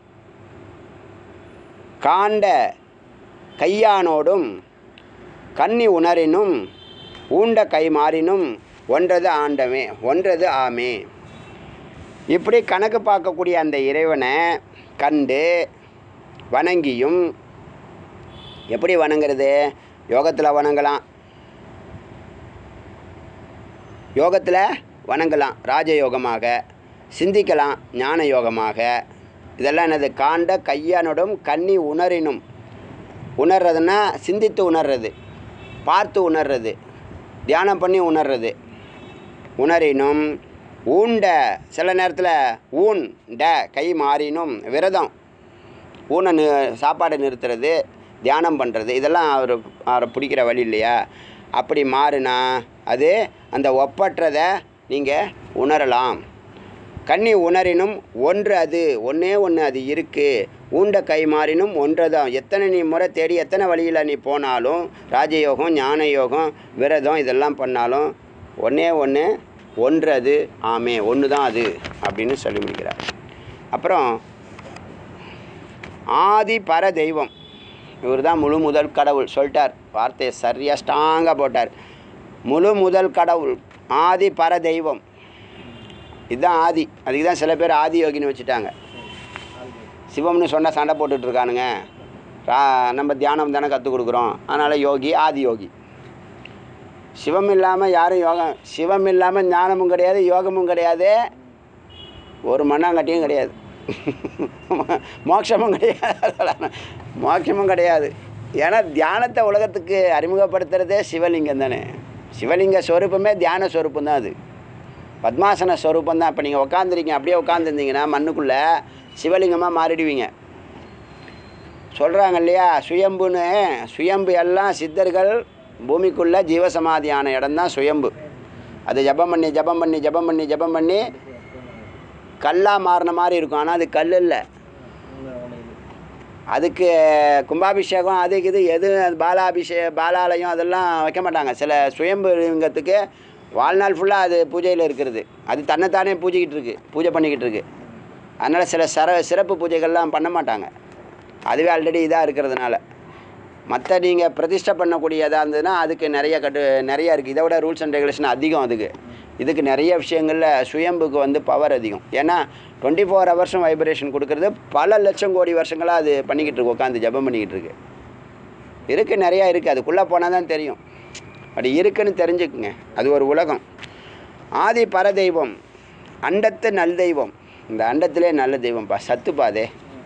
காண்ட கையானோடும் கன்னி உணரினும் ஊண்ட கை மாறினும் ஒன்றது ஆண்டமே ஒன்றது ஆமே இப்படி கணக்கு பார்க்கக்கூடிய அந்த இறைவனை கண்டு வணங்கியும் எப்படி வணங்குறது யோகத்தில் வணங்கலாம் யோகத்தில் வணங்கலாம் ராஜயோகமாக சிந்திக்கலாம் ஞான யோகமாக இதெல்லாம் என்னது காண்ட கையானோடும் கன்னி உணரினும் உணர்றதுன்னா சிந்தித்து உணர்றது பார்த்து உணர்றது தியானம் பண்ணி உணர்றது உணரினும் ஊண்ட சில நேரத்தில் ஊன் ட கை மாறினும் விரதம் ஊனை நி சாப்பாடு நிறுத்துறது தியானம் பண்ணுறது இதெல்லாம் அவர் அவரை பிடிக்கிற வழி இல்லையா அப்படி மாறுனா அது அந்த ஒப்பற்றதை நீங்கள் உணரலாம் கண்ணி உணரினும் ஒன்று அது ஒன்றே ஒன்று அது இருக்குது ஊண்ட கை மாறினும் ஒன்று தான் எத்தனை நீ முறை தேடி எத்தனை வழியில் நீ போனாலும் ராஜயோகம் ஞான யோகம் விரதம் இதெல்லாம் பண்ணாலும் ஒன்றே ஒன்று ஒன்று அது ஆமே ஒன்று தான் அது அப்படின்னு சொல்லி முடிக்கிறார் அப்புறம் ஆதி பர தெய்வம் இவர் தான் முழு முதல் கடவுள் சொல்லிட்டார் வார்த்தையை சரியாக ஸ்ட்ராங்காக போட்டார் முழு முதல் கடவுள் ஆதி பர தெய்வம் இதுதான் ஆதி அதுக்கு தான் சில பேர் ஆதி யோகின்னு வச்சுட்டாங்க சிவம்னு சொன்னால் சண்டை போட்டுட்டு இருக்கானுங்க ரா நம்ம தியானம் தானே கற்றுக் கொடுக்குறோம் அதனால் யோகி ஆதி யோகி சிவம் இல்லாமல் யாரும் யோகம் சிவம் இல்லாமல் ஞானமும் கிடையாது யோகமும் கிடையாது ஒரு மண்ணாங்கட்டியும் கிடையாது மோட்சமும் கிடையாது மோட்சமும் கிடையாது ஏன்னா தியானத்தை உலகத்துக்கு அறிமுகப்படுத்துகிறதே சிவலிங்கம் தானே சிவலிங்க ஸ்வரூபமே தியான ஸ்வரூபம் தான் அது பத்மாசன ஸ்வரூபம் தான் இப்போ நீங்கள் உட்காந்துருக்கீங்க அப்படியே உட்காந்துருந்தீங்கன்னா மண்ணுக்குள்ளே சிவலிங்கமாக மாறிடுவீங்க சொல்கிறாங்க இல்லையா சுயம்புன்னு சுயம்பு எல்லாம் சித்தர்கள் பூமிக்குள்ளே ஜீவசமாதியான இடம்தான் சுயம்பு அது ஜபம் பண்ணி ஜபம் பண்ணி ஜபம் பண்ணி ஜபம் பண்ணி கல்லாக மாறின மாதிரி இருக்கும் ஆனால் அது கல் இல்லை அதுக்கு கும்பாபிஷேகம் அதுக்கு இது எது பாலாபிஷே பாலாலயம் அதெல்லாம் வைக்க மாட்டாங்க சில சுயம்பு லிங்கத்துக்கு வாழ்நாள் ஃபுல்லாக அது பூஜையில் இருக்கிறது அது தன்னைத்தானே பூஜைக்கிட்டு இருக்கு பூஜை பண்ணிக்கிட்டு இருக்கு அதனால் சில சர சிறப்பு பூஜைகள்லாம் பண்ண மாட்டாங்க அதுவே ஆல்ரெடி இதாக இருக்கிறதுனால மற்ற நீங்கள் பிரதிஷ்டை பண்ணக்கூடியதாக இருந்ததுன்னா அதுக்கு நிறைய கட்டு நிறைய இருக்குது இதை விட ரூல்ஸ் அண்ட் ரெகுலேஷன் அதிகம் அதுக்கு இதுக்கு நிறைய விஷயங்களில் சுயம்புக்கு வந்து பவர் அதிகம் ஏன்னா டுவெண்ட்டி ஃபோர் ஹவர்ஸும் வைப்ரேஷன் கொடுக்குறது பல லட்சம் கோடி வருஷங்களாக அது பண்ணிக்கிட்டு இருக்கு உட்காந்து ஜெபம் பண்ணிக்கிட்டு இருக்கு இருக்குது நிறையா இருக்குது அதுக்குள்ளே போனால் தான் தெரியும் அப்படி இருக்குன்னு தெரிஞ்சுக்குங்க அது ஒரு உலகம் ஆதி பரதெய்வம் அண்டத்து நல் தெய்வம் இந்த அண்டத்திலே நல்ல தெய்வம்ப்பா சத்துப்பாதே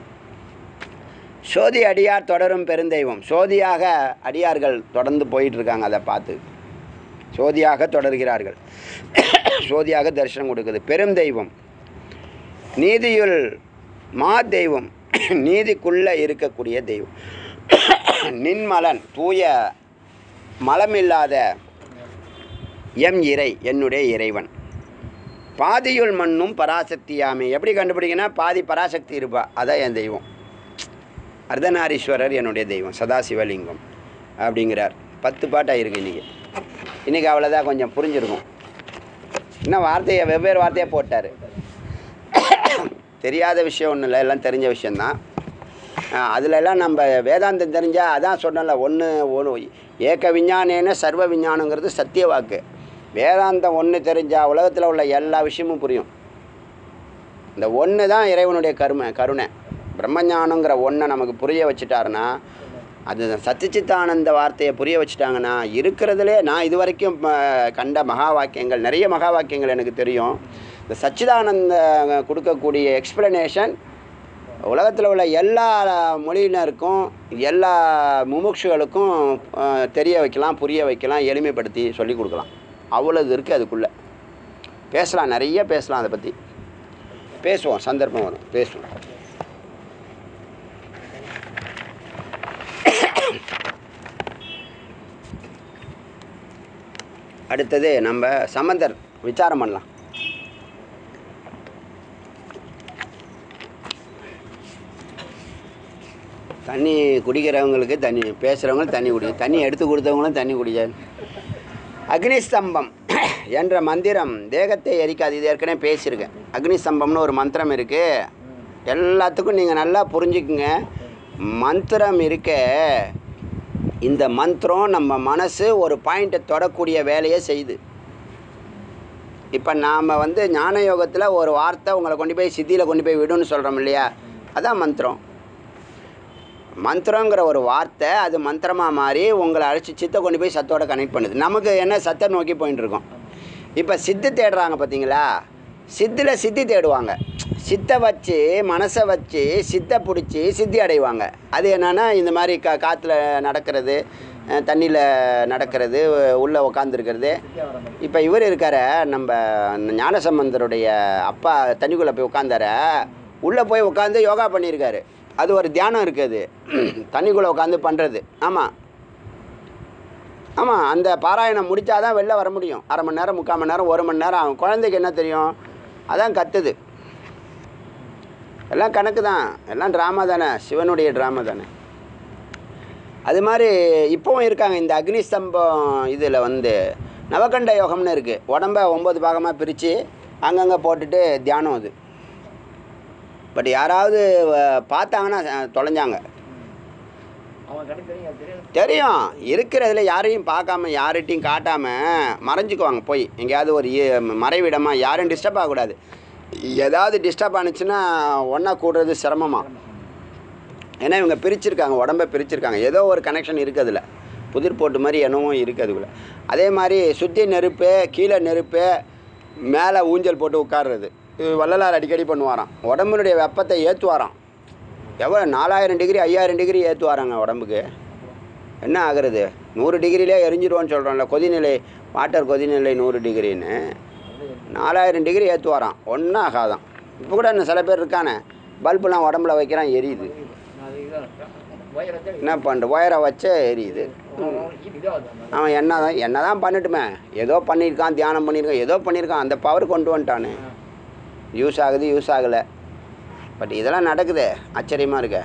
சோதி அடியார் தொடரும் பெருந்தெய்வம் சோதியாக அடியார்கள் தொடர்ந்து போயிட்டு இருக்காங்க அதை பார்த்து சோதியாக தொடர்கிறார்கள் சோதியாக தரிசனம் கொடுக்குது பெருந்தெய்வம் நீதியுள் மா தெய்வம் நீதிக்குள்ளே இருக்கக்கூடிய தெய்வம் நின்மலன் தூய மலமில்லாத எம் இறை என்னுடைய இறைவன் பாதியுள் மண்ணும் பராசக்தியாமே எப்படி கண்டுபிடிக்கன்னா பாதி பராசக்தி இருப்பா அதான் என் தெய்வம் அர்த்தநாரீஸ்வரர் என்னுடைய தெய்வம் சதாசிவலிங்கம் அப்படிங்கிறார் பத்து பாட்டாக இருக்கு இன்றைக்கி இன்றைக்கி அவ்வளோதான் கொஞ்சம் புரிஞ்சிருக்கும் இன்னும் வார்த்தையை வெவ்வேறு வார்த்தையை போட்டார் தெரியாத விஷயம் ஒன்றும் இல்லை எல்லாம் தெரிஞ்ச விஷயந்தான் அதில் எல்லாம் நம்ம வேதாந்தம் தெரிஞ்சால் அதான் சொன்னல ஒன்று ஒன்று ஏக விஞ்ஞானேன சர்வ விஞ்ஞானங்கிறது சத்திய வாக்கு வேதாந்தம் ஒன்று தெரிஞ்சால் உலகத்தில் உள்ள எல்லா விஷயமும் புரியும் இந்த ஒன்று தான் இறைவனுடைய கருமை கருணை பிரம்மஞானங்கிற ஒன்றை நமக்கு புரிய வச்சுட்டாருன்னா அது சத்திச்சித்தானந்த வார்த்தையை புரிய வச்சுட்டாங்கன்னா இருக்கிறதுலே நான் இது வரைக்கும் ம- கண்ட மகா வாக்கியங்கள் நிறைய மகா வாக்கியங்கள் எனக்கு தெரியும் இந்த சச்சிதானந்த கொடுக்கக்கூடிய எக்ஸ்பிளனேஷன் உலகத்தில் உள்ள எல்லா மொழியினருக்கும் எல்லா முமுட்சுகளுக்கும் அஹ், தெரிய வைக்கலாம் புரிய வைக்கலாம் எளிமைப்படுத்தி சொல்லி கொடுக்கலாம் அவ்வளவு இருக்குது அதுக்குள்ளே பேசலாம் நிறைய பேசலாம் அதை பற்றி பேசுவோம் சந்தர்ப்பம் வரும் பேசுவோம் அடுத்தது நம்ம சம்பந்தர் விசாரம் பண்ணலாம் தண்ணி குடிக்கிறவங்களுக்கு தண்ணி பேசுகிறவங்களும் தண்ணி குடி தண்ணி எடுத்து கொடுத்தவங்களும் தண்ணி குடிக்க அக்னிஸ்தம்பம் என்ற மந்திரம் தேகத்தை எரிக்காது இது ஏற்கனவே பேசியிருக்கேன் அக்னிஸ்தம்பம்னு ஒரு மந்திரம் இருக்குது எல்லாத்துக்கும் நீங்கள் நல்லா புரிஞ்சுக்குங்க மந்திரம் இருக்க இந்த மந்திரம் நம்ம மனசு ஒரு பாயிண்ட்டை தொடக்கூடிய வேலையை செய்யுது இப்போ நாம் வந்து ஞான யோகத்தில் ஒரு வார்த்தை உங்களை கொண்டு போய் சித்தியில் கொண்டு போய் விடுன்னு சொல்கிறோம் இல்லையா அதான் மந்திரம் மந்திரங்கிற ஒரு வார்த்தை அது மந்திரமாக மாறி உங்களை அழைச்சி சித்தை கொண்டு போய் சத்தோட கனெக்ட் பண்ணுது நமக்கு என்ன சத்தை நோக்கி போயிட்டு இருக்கோம் இப்போ சித்து தேடுறாங்க பார்த்தீங்களா சித்தில் சித்தி தேடுவாங்க சித்தை வச்சு மனசை வச்சு சித்தை பிடிச்சி சித்தி அடைவாங்க அது என்னென்னா இந்த மாதிரி கா காற்றுல நடக்கிறது தண்ணியில் நடக்கிறது உள்ளே உக்காந்துருக்கிறது இப்போ இவர் இருக்கார நம்ம ஞானசம்பந்தருடைய அப்பா தண்ணிக்குள்ளே போய் உட்காந்தார உள்ளே போய் உட்காந்து யோகா பண்ணியிருக்காரு அது ஒரு தியானம் இருக்குது தண்ணிக்குள்ளே உட்காந்து பண்ணுறது ஆமாம் ஆமாம் அந்த பாராயணம் முடித்தாதான் வெளில வர முடியும் அரை மணி நேரம் முக்கால் மணி நேரம் ஒரு மணி நேரம் ஆகும் குழந்தைக்கு என்ன தெரியும் அதான் கத்துது எல்லாம் கணக்கு தான் எல்லாம் ட்ராமா தானே சிவனுடைய ட்ராமா தானே அது மாதிரி இப்போவும் இருக்காங்க இந்த அக்னி ஸ்தம்பம் இதில் வந்து நவகண்ட யோகம்னு இருக்குது உடம்ப ஒம்பது பாகமாக பிரித்து அங்கங்கே போட்டுட்டு தியானம் அது பட் யாராவது அஹ், பார்த்தாங்கன்னா அஹ், தொலைஞ்சாங்க அவன் கணக்கு தெரியும் அது தெரியும் தெரியும் இருக்கிறதுல யாரையும் பார்க்காம யார்கிட்டையும் காட்டாமல் மறைஞ்சுக்குவாங்க போய் எங்கேயாவது ஒரு இ- மறைவிடமாக யாரும் டிஸ்டர்ப் ஆகக்கூடாது ஏதாவது டிஸ்டர்ப் ஆனுச்சுன்னா ஒன்றா கூடுறது சிரமமா ஏன்னா இவங்க பிரிச்சிருக்காங்க உடம்ப பிரிச்சிருக்காங்க ஏதோ ஒரு கனெக்ஷன் இருக்குது அதில் புதிர் போட்டு மாதிரி என்னவோ இருக்குது அதுக்குள்ள அதே மாதிரி சுற்றி நெருப்பு கீழே நெருப்பு மேலே ஊஞ்சல் போட்டு உட்கார்றது இது வள்ளலார் அடிக்கடி பண்ணுவாராம் உடம்பினுடைய வெப்பத்தை ஏற்றுவாராம் எவ்வளோ நாலாயிரம் டிகிரி ஐயாயிரம் டிகிரி ஏற்றுவாராங்க உடம்புக்கு என்ன ஆகுறது நூறு டிகிரிலே எரிஞ்சிருவோன்னு சொல்கிறோம்ல கொதிநிலை வாட்டர் கொதிநிலை நூறு டிகிரின்னு நாலாயிரம் டிகிரி ஏற்றுவாராம் ஒன்றும் ஆகாதான் இப்போ கூட இன்னும் சில பேர் இருக்கானே பல்புலாம் உடம்புல வைக்கிறான் எரியுது நான் அது இதான் ஒயர் வச்சா என்ன பண்ணுற ஒயரை வச்சே எரியுது இதாகுது அவன் என்ன தான் என்ன தான் பண்ணட்டுமே ஏதோ பண்ணியிருக்கான் தியானம் பண்ணியிருக்கான் ஏதோ பண்ணியிருக்கான் அந்த பவர் கொண்டு வந்துட்டானே யூஸ் ஆகுது யூஸ் ஆகலை பட் இதெல்லாம் நடக்குது ஆச்சரியமாக இருக்க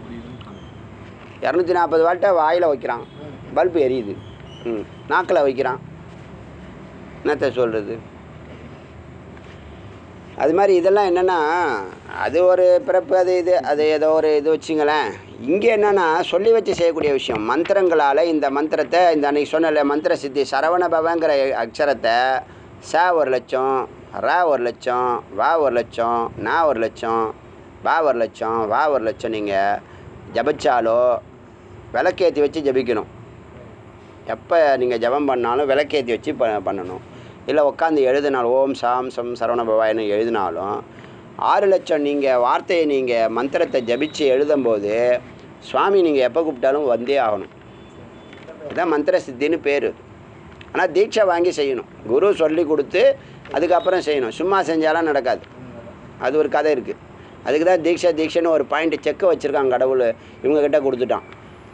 இரநூத்தி நாற்பது வாட்டை வாயில் வைக்கிறான் பல்பு எரியுது ம் நாக்கில் வைக்கிறான் என்னத்த சொல்கிறது அது மாதிரி இதெல்லாம் என்னென்னா அது ஒரு பிறப்பு அது இது அது ஏதோ ஒரு இது வச்சுங்களேன் இங்கே என்னென்னா சொல்லி வச்சு செய்யக்கூடிய விஷயம் மந்திரங்களால் இந்த மந்திரத்தை இந்த அன்னைக்கு சொன்னல மந்திர சித்தி சரவண பவங்கிற அக்ஷரத்தை ச ஒரு லட்சம் ர ஒரு லட்சம் வா ஒரு லட்சம் நா ஒரு லட்சம் வா ஒரு லட்சம் வா ஒரு லட்சம் நீங்கள் ஜபிச்சாலோ விளக்கேற்றி வச்சு ஜபிக்கணும் எப்போ நீங்கள் ஜெபம் பண்ணாலும் விளக்கேற்றி வச்சு ப பண்ணணும் இல்லை உட்காந்து எழுதினாலும் ஓம் சாம் சம் சரவண பவாயின்னு எழுதினாலும் ஆறு லட்சம் நீங்கள் வார்த்தையை நீங்கள் மந்திரத்தை ஜபிச்சு எழுதும்போது சுவாமி நீங்கள் எப்போ கூப்பிட்டாலும் வந்தே ஆகணும் இதான் மந்திர சித்தின்னு பேர் ஆனால் தீட்சை வாங்கி செய்யணும் குரு சொல்லி கொடுத்து அதுக்கப்புறம் செய்யணும் சும்மா செஞ்சாலும் நடக்காது அது ஒரு கதை இருக்குது அதுக்கு தான் தீட்சை தீட்சைன்னு ஒரு பாயிண்ட் செக்கை வச்சுருக்காங்க கடவுள் இவங்கக்கிட்ட கொடுத்துட்டான்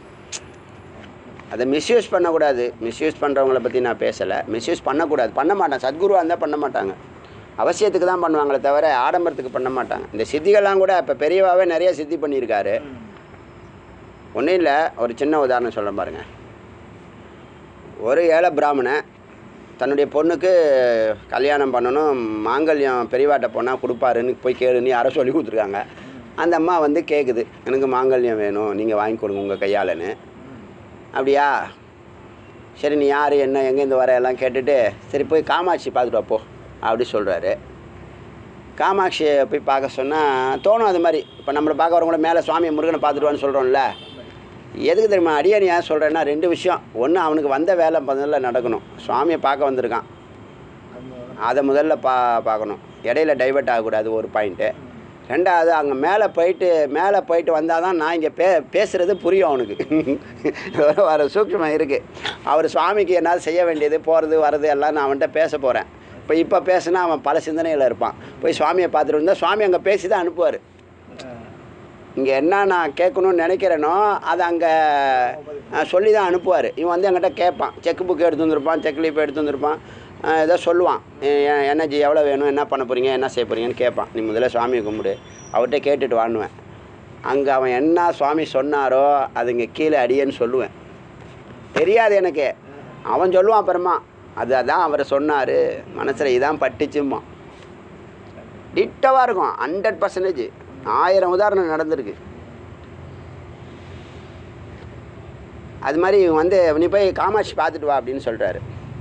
அதை மிஸ்யூஸ் பண்ணக்கூடாது மிஸ்யூஸ் பண்ணுறவங்கள பற்றி நான் பேசலை மிஸ்யூஸ் பண்ணக்கூடாது பண்ண மாட்டாங்க சத்குருவாக இருந்தால் பண்ண மாட்டாங்க அவசியத்துக்கு தான் பண்ணுவாங்களே தவிர ஆடம்பரத்துக்கு பண்ண மாட்டாங்க இந்த சித்திகள்லாம் கூட இப்போ பெரியவாவே நிறைய சித்தி பண்ணியிருக்காரு ஒன்றும் இல்லை ஒரு சின்ன உதாரணம் சொல்ல பாருங்கள் ஒரு ஏழை பிராமணன் தன்னுடைய பொண்ணுக்கு கல்யாணம் பண்ணணும் மாங்கல்யம் பெரியவாட்ட போனால் கொடுப்பாருன்னு போய் கேளுன்னு யாரோ சொல்லி கொடுத்துருக்காங்க அந்த அம்மா வந்து கேட்குது எனக்கு மாங்கல்யம் வேணும் நீங்கள் வாங்கி கொடுங்க உங்கள் கையாலன்னு அப்படியா சரி நீ யார் என்ன எங்கேருந்து வர எல்லாம் கேட்டுட்டு சரி போய் காமாட்சி பார்த்துட்டு வா போ அப்படி சொல்கிறாரு காமாட்சியை போய் பார்க்க சொன்னால் தோணும் அது மாதிரி இப்போ நம்மளை பார்க்க வரவங்கள மேலே சுவாமி முருகனை பார்த்துட்டு வான்னு சொல்கிறோம்ல எதுக்கு தெரியுமா அடியான் ஏன் சொல்கிறேன்னா ரெண்டு விஷயம் ஒன்று அவனுக்கு வந்த வேலை முதல்ல நடக்கணும் சுவாமியை பார்க்க வந்திருக்கான் அதை முதல்ல பா பார்க்கணும் இடையில டைவர்ட் ஆகக்கூடாது ஒரு பாயிண்ட்டு ரெண்டாவது அங்கே மேலே போயிட்டு மேலே போயிட்டு வந்தால் தான் நான் இங்கே பே பேசுகிறது புரியும் அவனுக்கு வர சூக்ஷ்மம் இருக்குது அவர் சுவாமிக்கு என்னால் செய்ய வேண்டியது போகிறது வர்றது எல்லாம் நான் அவன்கிட்ட பேச போகிறேன் இப்போ இப்போ பேசுனா அவன் பல சிந்தனையில் இருப்பான் போய் சுவாமியை பார்த்துட்டு வந்தால் சுவாமி அங்கே பேசி தான் அனுப்புவார் இங்கே என்ன நான் கேட்கணும்னு நினைக்கிறேனோ அதை அங்கே சொல்லி தான் அனுப்புவார் இவன் வந்து என்கிட்ட கேட்பான் செக் புக் எடுத்து வந்திருப்பான் செக் லீப் எடுத்து வந்திருப்பான் அஹ் ஏதோ சொல்லுவான் எ- எனர்ஜி எவ்வளோ வேணும் என்ன பண்ண போகிறீங்க என்ன செய்ய போகிறீங்கன்னு கேட்பான் நீ முதல்ல சுவாமியை கும்பிடு அவர்கிட்ட கேட்டுட்டு வாணுவேன் அங்கே அவன் என்ன சுவாமி சொன்னாரோ அது இங்கே கீழே அடியேன்னு சொல்லுவேன் தெரியாது எனக்கு அவன் சொல்லுவான் அப்புறமா அது அதான் அவர் சொன்னார் மனசில் இதான் பட்டுச்சும்மா டிட்டவாக இருக்கும் ஹண்ட்ரட் பர்சன்டேஜ் ஆயிரம் உதாரணம் நடந்திருக்கு அது மாதிரி இவன் வந்து நீ போய் காமாட்சி பார்த்துட்டு வா அப்படின்னு சொல்கிறாரு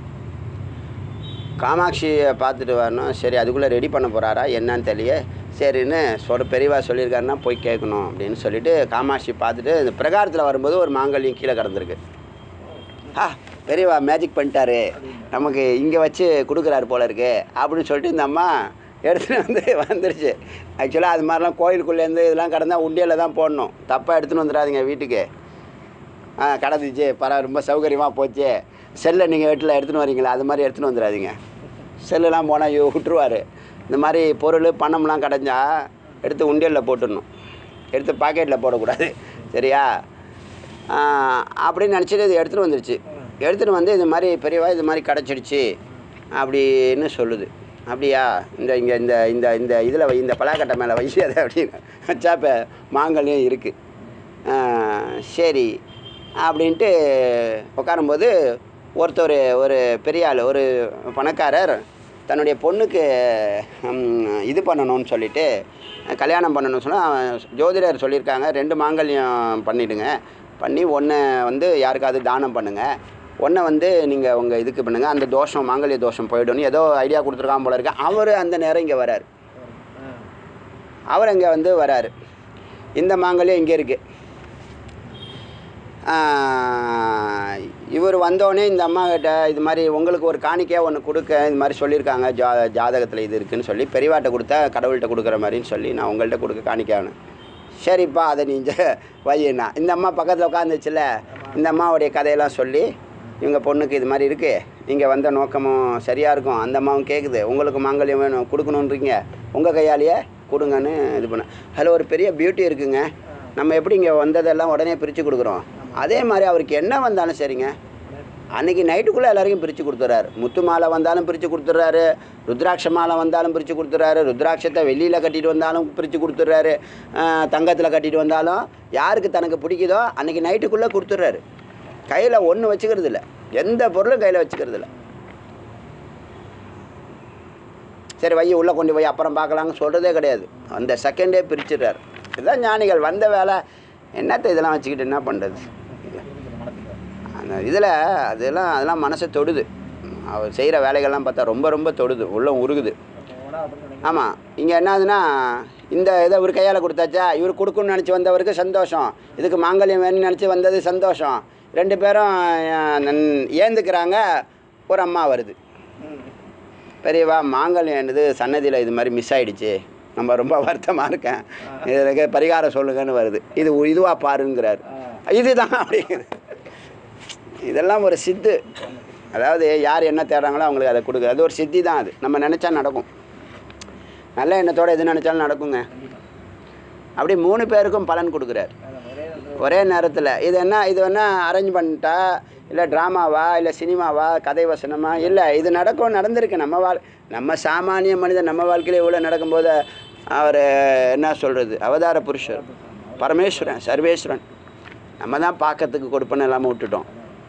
காமாட்சியை பார்த்துட்டு வரணும் சரி அதுக்குள்ளே ரெடி பண்ண போகிறாரா என்னன்னு தெரியல சரின்னு சொல் பெரியவா சொல்லியிருக்காருன்னா போய் கேட்கணும் அப்படின்னு சொல்லிட்டு காமாட்சி பார்த்துட்டு இந்த பிரகாரத்தில் வரும்போது ஒரு மாங்கல்யம் கீழே கிடந்திருக்கு ஆ பெரியவா மேஜிக் பண்ணிட்டாரு நமக்கு இங்கே வச்சு கொடுக்குறாரு போல இருக்கு அப்படின்னு சொல்லிட்டு இந்த அம்மா எடுத்துகிட்டு வந்து வந்துருச்சு ஆக்சுவலாக அது மாதிரிலாம் கோயிலுக்குள்ளேருந்து இதெல்லாம் கடந்தால் உண்டியலில் தான் போடணும் தப்பாக எடுத்துன்னு வந்துடாதீங்க வீட்டுக்கு ஆ கடந்துச்சு பரவ ரொம்ப சௌகரியமாக போச்சு செல்லை நீங்கள் வீட்டில் எடுத்துன்னு வரீங்களா அது மாதிரி எடுத்துன்னு வந்துடாதீங்க செல்லுலாம் போனால் விட்டுருவார் இந்த மாதிரி பொருள் பணம்லாம் கடைஞ்சா எடுத்து உண்டியலில் போட்டுடணும் எடுத்து பாக்கெட்டில் போடக்கூடாது சரியா ஆ, அப்படின்னு நினச்சிட்டு இது எடுத்துகிட்டு வந்துருச்சு எடுத்துகிட்டு வந்து இது மாதிரி பெரியவா இது மாதிரி கிடச்சிடுச்சு அப்படின்னு சொல்லுது அப்படியா இந்த இங்கே இந்த இந்த இந்த இதில் வை இந்த பலாக்கட்டை மேலே வை அதை அப்படின்னு வச்சா இப்போ மாங்கல்யம் இருக்குது சரி அப்படின்ட்டு உட்காரும்போது ஒருத்தர் ஒரு பெரிய ஆள் ஒரு பணக்காரர் தன்னுடைய பொண்ணுக்கு ம், இது பண்ணணும்னு சொல்லிட்டு கல்யாணம் பண்ணணும்னு சொன்னால் ஜோதிடர் சொல்லியிருக்காங்க ரெண்டு மாங்கல்யம் பண்ணிவிடுங்க பண்ணி ஒன்றை வந்து யாருக்காவது தானம் பண்ணுங்கள் ஒன்றை வந்து நீங்கள் உங்கள் இதுக்கு பண்ணுங்கள் அந்த தோஷம் மாங்கல்ய தோஷம் போயிடும்னு ஏதோ ஐடியா கொடுத்துருக்கான் போல இருக்கு அவர் அந்த நேரம் இங்கே வரார் அவர் இங்கே வந்து வராரு இந்த மாங்கல்யம் இங்கே இருக்குது இவர் வந்தோடனே இந்த அம்மா கிட்ட இது மாதிரி உங்களுக்கு ஒரு காணிக்கையாக ஒன்று கொடுக்க இது மாதிரி சொல்லியிருக்காங்க ஜா ஜாதகத்தில் இது இருக்குன்னு சொல்லி பெரியவாட்ட கொடுத்தா கடவுள்கிட்ட கொடுக்குற மாதிரின்னு சொல்லி நான் உங்கள்கிட்ட கொடுக்க காணிக்கையானு சரிப்பா அதை நீங்கள் வையண்ணா இந்த அம்மா பக்கத்தில் உட்காந்துச்சுல இந்த அம்மாவுடைய கதையெல்லாம் சொல்லி இவங்க பொண்ணுக்கு இது மாதிரி இருக்குது நீங்கள் வந்த நோக்கமும் சரியாக இருக்கும் அந்த அம்மாவும் கேட்குது உங்களுக்கு மாங்கல்யம் வேணும் கொடுக்கணுன்றீங்க உங்கள் கையாலேயே கொடுங்கன்னு இது பண்ண அதில் ஒரு பெரிய பியூட்டி இருக்குங்க நம்ம எப்படி இங்கே வந்ததெல்லாம் உடனே பிரித்து கொடுக்குறோம் அதே மாதிரி அவருக்கு என்ன வந்தாலும் சரிங்க அன்னைக்கு நைட்டுக்குள்ளே எல்லாரையும் பிரித்து கொடுத்துட்றாரு முத்து மாலை வந்தாலும் பிரித்து கொடுத்துட்றாரு ருத்ராட்ச மாலை வந்தாலும் பிரித்து கொடுத்துட்றாரு ருத்ராட்சத்தை வெள்ளியில் கட்டிட்டு வந்தாலும் பிரித்து கொடுத்துட்றாரு தங்கத்தில் கட்டிட்டு வந்தாலும் யாருக்கு தனக்கு பிடிக்குதோ அன்னைக்கு நைட்டுக்குள்ளே கொடுத்துட்றாரு கையில் ஒன்று வச்சுக்கிறது இல்லை எந்த பொருளும் கையில் வச்சுக்கிறது இல்லை சரி வை உள்ளே கொண்டு போய் அப்புறம் பார்க்கலாம்னு சொல்கிறதே கிடையாது அந்த செகண்டே பிரிச்சிடுறாரு இதுதான் ஞானிகள் வந்த வேலை என்னத்தை இதெல்லாம் வச்சுக்கிட்டு என்ன பண்ணுறது அந்த இதில் அதெல்லாம் அதெல்லாம் மனசை தொடுது அவர் செய்கிற வேலைகள்லாம் பார்த்தா ரொம்ப ரொம்ப தொடுது உள்ளம் உருகுது ஆமாம் இங்கே என்னதுன்னா இந்த இதை ஒரு கையால் கொடுத்தாச்சா இவர் கொடுக்கணும்னு நினச்சி வந்தவருக்கு சந்தோஷம் இதுக்கு மாங்கல்யம் வேணும்னு நினச்சி வந்தது சந்தோஷம் ரெண்டு பேரும் அஹ், நன்- ஏந்துக்கிறாங்க ஒரு அம்மா வருது பெரியவா மாங்கல்யம் என்னது சன்னதியில் இது மாதிரி மிஸ் ஆயிடுச்சு நம்ம ரொம்ப வருத்தமாக இருக்கேன் இதுக்கு பரிகாரம் சொல்லுங்கன்னு வருது இது இதுவாக பாருங்கிறாரு இதுதான் அப்படிங்குது இதெல்லாம் ஒரு சித்து அதாவது யார் என்ன தேடுறாங்களோ அவங்களுக்கு அதை கொடுக்குறது அது ஒரு சித்தி தான் அது நம்ம நினச்சா நடக்கும் நல்ல எண்ணத்தோடு எது நினச்சாலும் நடக்குங்க அப்படி மூணு பேருக்கும் பலன் கொடுக்குறாரு ஒரே நேரத்தில் இது என்ன இது என்ன அரேஞ்ச் பண்ணிட்டா இல்லை ட்ராமாவா இல்லை சினிமாவா கதை வசனமா இல்லை இது நடக்கும் நடந்திருக்கு நம்ம வாழ் நம்ம சாமானிய மனிதன் நம்ம வாழ்க்கையில் இவ்வளோ நடக்கும்போது அவர் என்ன சொல்கிறது அவதார புருஷர் பரமேஸ்வரன் சர்வேஸ்வரன் நம்ம தான் பார்க்கறதுக்கு கொடுப்பன்னு இல்லாமல் விட்டுட்டோம்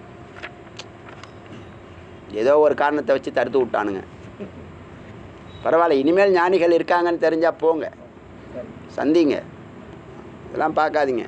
ஏதோ ஒரு காரணத்தை வச்சு தடுத்து விட்டானுங்க பரவாயில்ல இனிமேல் ஞானிகள் இருக்காங்கன்னு தெரிஞ்சால் போங்க சந்திங்க இதெல்லாம் பார்க்காதீங்க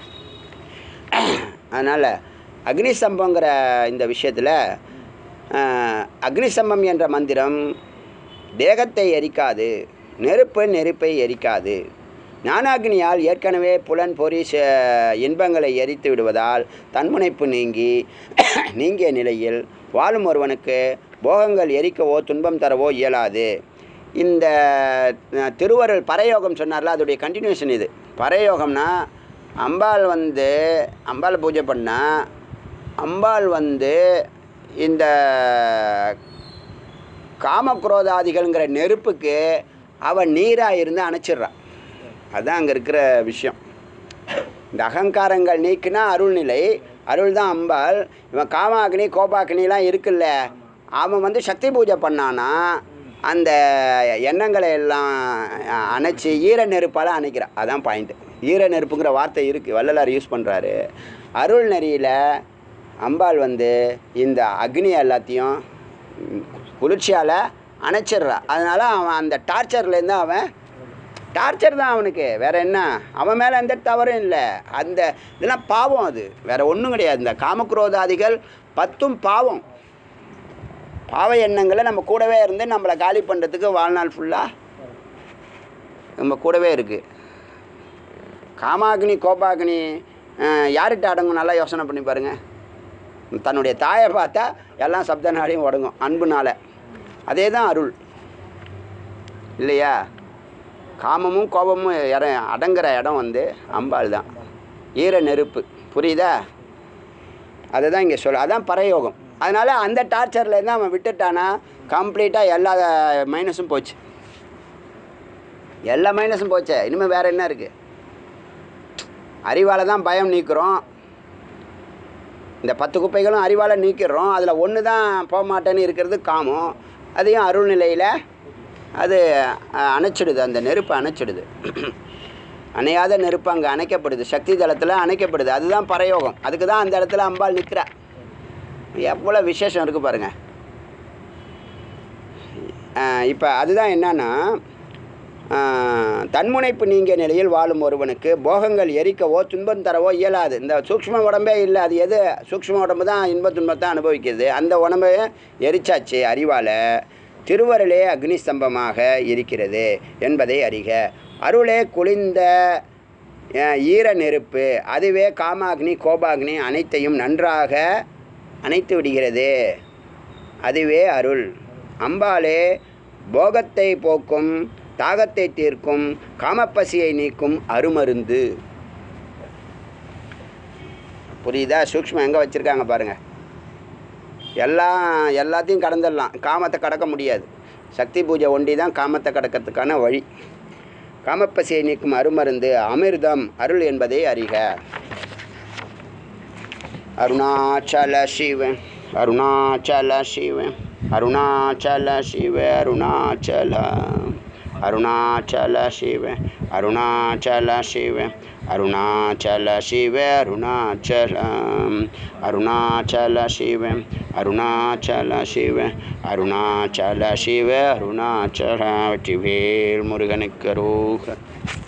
அதனால் அக்னிசம்பங்கிற இந்த விஷயத்தில் அக்னிசம்பம் என்ற மந்திரம் தேகத்தை எரிக்காது நெருப்பு நெருப்பை எரிக்காது ஞானாக்னியால் ஏற்கனவே புலன் பொறி ச- இன்பங்களை எரித்து விடுவதால் தன்முனைப்பு நீங்கி நீங்கிய நிலையில் வாழும் ஒருவனுக்கு போகங்கள் எரிக்கவோ துன்பம் தரவோ இயலாது இந்த அஹ், திருவருள் பரயோகம் சொன்னார்ல அதோடைய கண்டினியூஷன் இது பரயோகம்னா அம்பாள் வந்து அம்பாள் பூஜை பண்ணால் அம்பாள் வந்து இந்த காமக்ரோதாதிகள்ங்கிற நெருப்புக்கு அவன் நீராக இருந்து அணைச்சிடுறான் அதுதான் அங்கே இருக்கிற விஷயம் இந்த அகங்காரங்கள் நீக்குனா அருள்நிலை அருள் தான் அம்பாள் இவன் காமாக்னி கோபாக்னிலாம் இருக்குல்ல அவன் வந்து சக்தி பூஜை பண்ணானா அந்த எண்ணங்களை எல்லாம் அணைச்சி ஈர நெருப்பால் அணைக்கிறான் அதான் பாயிண்ட்டு ஈர நெருப்புங்கிற வார்த்தை இருக்குது வள்ளலார் யூஸ் பண்ணுறாரு அருள் நெறியில் அம்பாள் வந்து இந்த அக்னி எல்லாத்தையும் குளிர்ச்சியால் அணைச்சிடுறா அதனால் அவன் அந்த டார்ச்சர்லேருந்து அவன் டார்ச்சர் தான் அவனுக்கு வேற என்ன அவன் மேலே எந்த தவறும் இல்லை அந்த இதெல்லாம் பாவம் அது வேற ஒன்றும் கிடையாது இந்த காமக்ரோதாதிகள் பத்தும் பாவம் பாவ எண்ணங்களை நம்ம கூடவே இருந்து நம்மளை காலி பண்ணுறதுக்கு வாழ்நாள் ஃபுல்லாக நம்ம கூடவே இருக்குது காமாக்னி கோபாக்னி அஹ், யார்கிட்ட அடங்கும் நல்லா யோசனை பண்ணி பாருங்க தன்னுடைய தாயை பார்த்தா எல்லாம் சப்த நாடியும் உடங்கும் அன்புனால அதே தான் அருள் இல்லையா காமமும் கோபமும் இற அடங்குற இடம் வந்து அம்பாள் தான் ஈர நெருப்பு புரியுதா அதை தான் இங்கே சொல்ல அதான் பரயோகம் அதனால் அந்த டார்ச்சர்லேருந்து அவன் விட்டுட்டானா கம்ப்ளீட்டாக எல்லா மைனஸும் போச்சு எல்லா மைனஸும் போச்சே இனிமேல் வேறு என்ன இருக்குது அறிவால் தான் பயம் நீக்கிறோம் இந்த பத்து குப்பைகளும் அறிவால் நீக்கிடுறோம் அதில் ஒன்று தான் போக மாட்டேன்னு இருக்கிறது காமம் அதையும் அருள் நிலையில் அது அஹ், அணைச்சிடுது அந்த நெருப்பு அணைச்சிடுது அணையாத நெருப்பு அங்கே அணைக்கப்படுது சக்தி தளத்தில் அணைக்கப்படுது அதுதான் பரயோகம் அதுக்கு தான் அந்த இடத்துல அம்பாள் நிற்கிறா எவ்வளோ விசேஷம் இருக்குது பாருங்கள் இப்போ அதுதான் என்னன்னா ஆஹ், தன்முனைப்பு நீங்கிய நிலையில் வாழும் ஒருவனுக்கு போகங்கள் எரிக்கவோ துன்பம் தரவோ இயலாது இந்த சூக்ஷ்ம உடம்பே இல்லை அது எது சூக்ஷ்ம உடம்பு தான் இன்ப துன்பத்தை அனுபவிக்கிறது அந்த உடம்பை எரிச்சாச்சு அறிவால் திருவருளே அக்னி ஸ்தம்பமாக இருக்கிறது என்பதை அறிக அருளே குளிர்ந்த அஹ், ஈர நெருப்பு அதுவே காமாக்னி கோபாக்னி அனைத்தையும் நன்றாக அணைத்து விடுகிறது அதுவே அருள் அம்பாளே போகத்தை போக்கும் தாகத்தை தீர்க்கும் காமப்பசியை நீக்கும் அருமருந்து புரியுதா சூக்ஷ்மம் எங்கே வச்சுருக்காங்க பாருங்கள் எல்லாம் எல்லாத்தையும் கடந்துடலாம் காமத்தை கடக்க முடியாது சக்தி பூஜை ஒண்டி தான் காமத்தை கடக்கிறதுக்கான வழி காமப்பசியை நீக்கும் அருமருந்து அமிர்தம் அருள் என்பதை அறிக அருணாச்சல சிவ அருணாச்சல சிவ அருணாச்சல சிவ அருணாச்சல அருணாச்சல சிவ அருணாச்சல சிவ அருணாச்சல சிவ அருணாச்சலம் அருணாச்சல சிவ அருணாச்சல சிவ அருணாச்சல சிவ அருணாச்சல வெற்றிவேல் முருகனுக்கு அரோகர்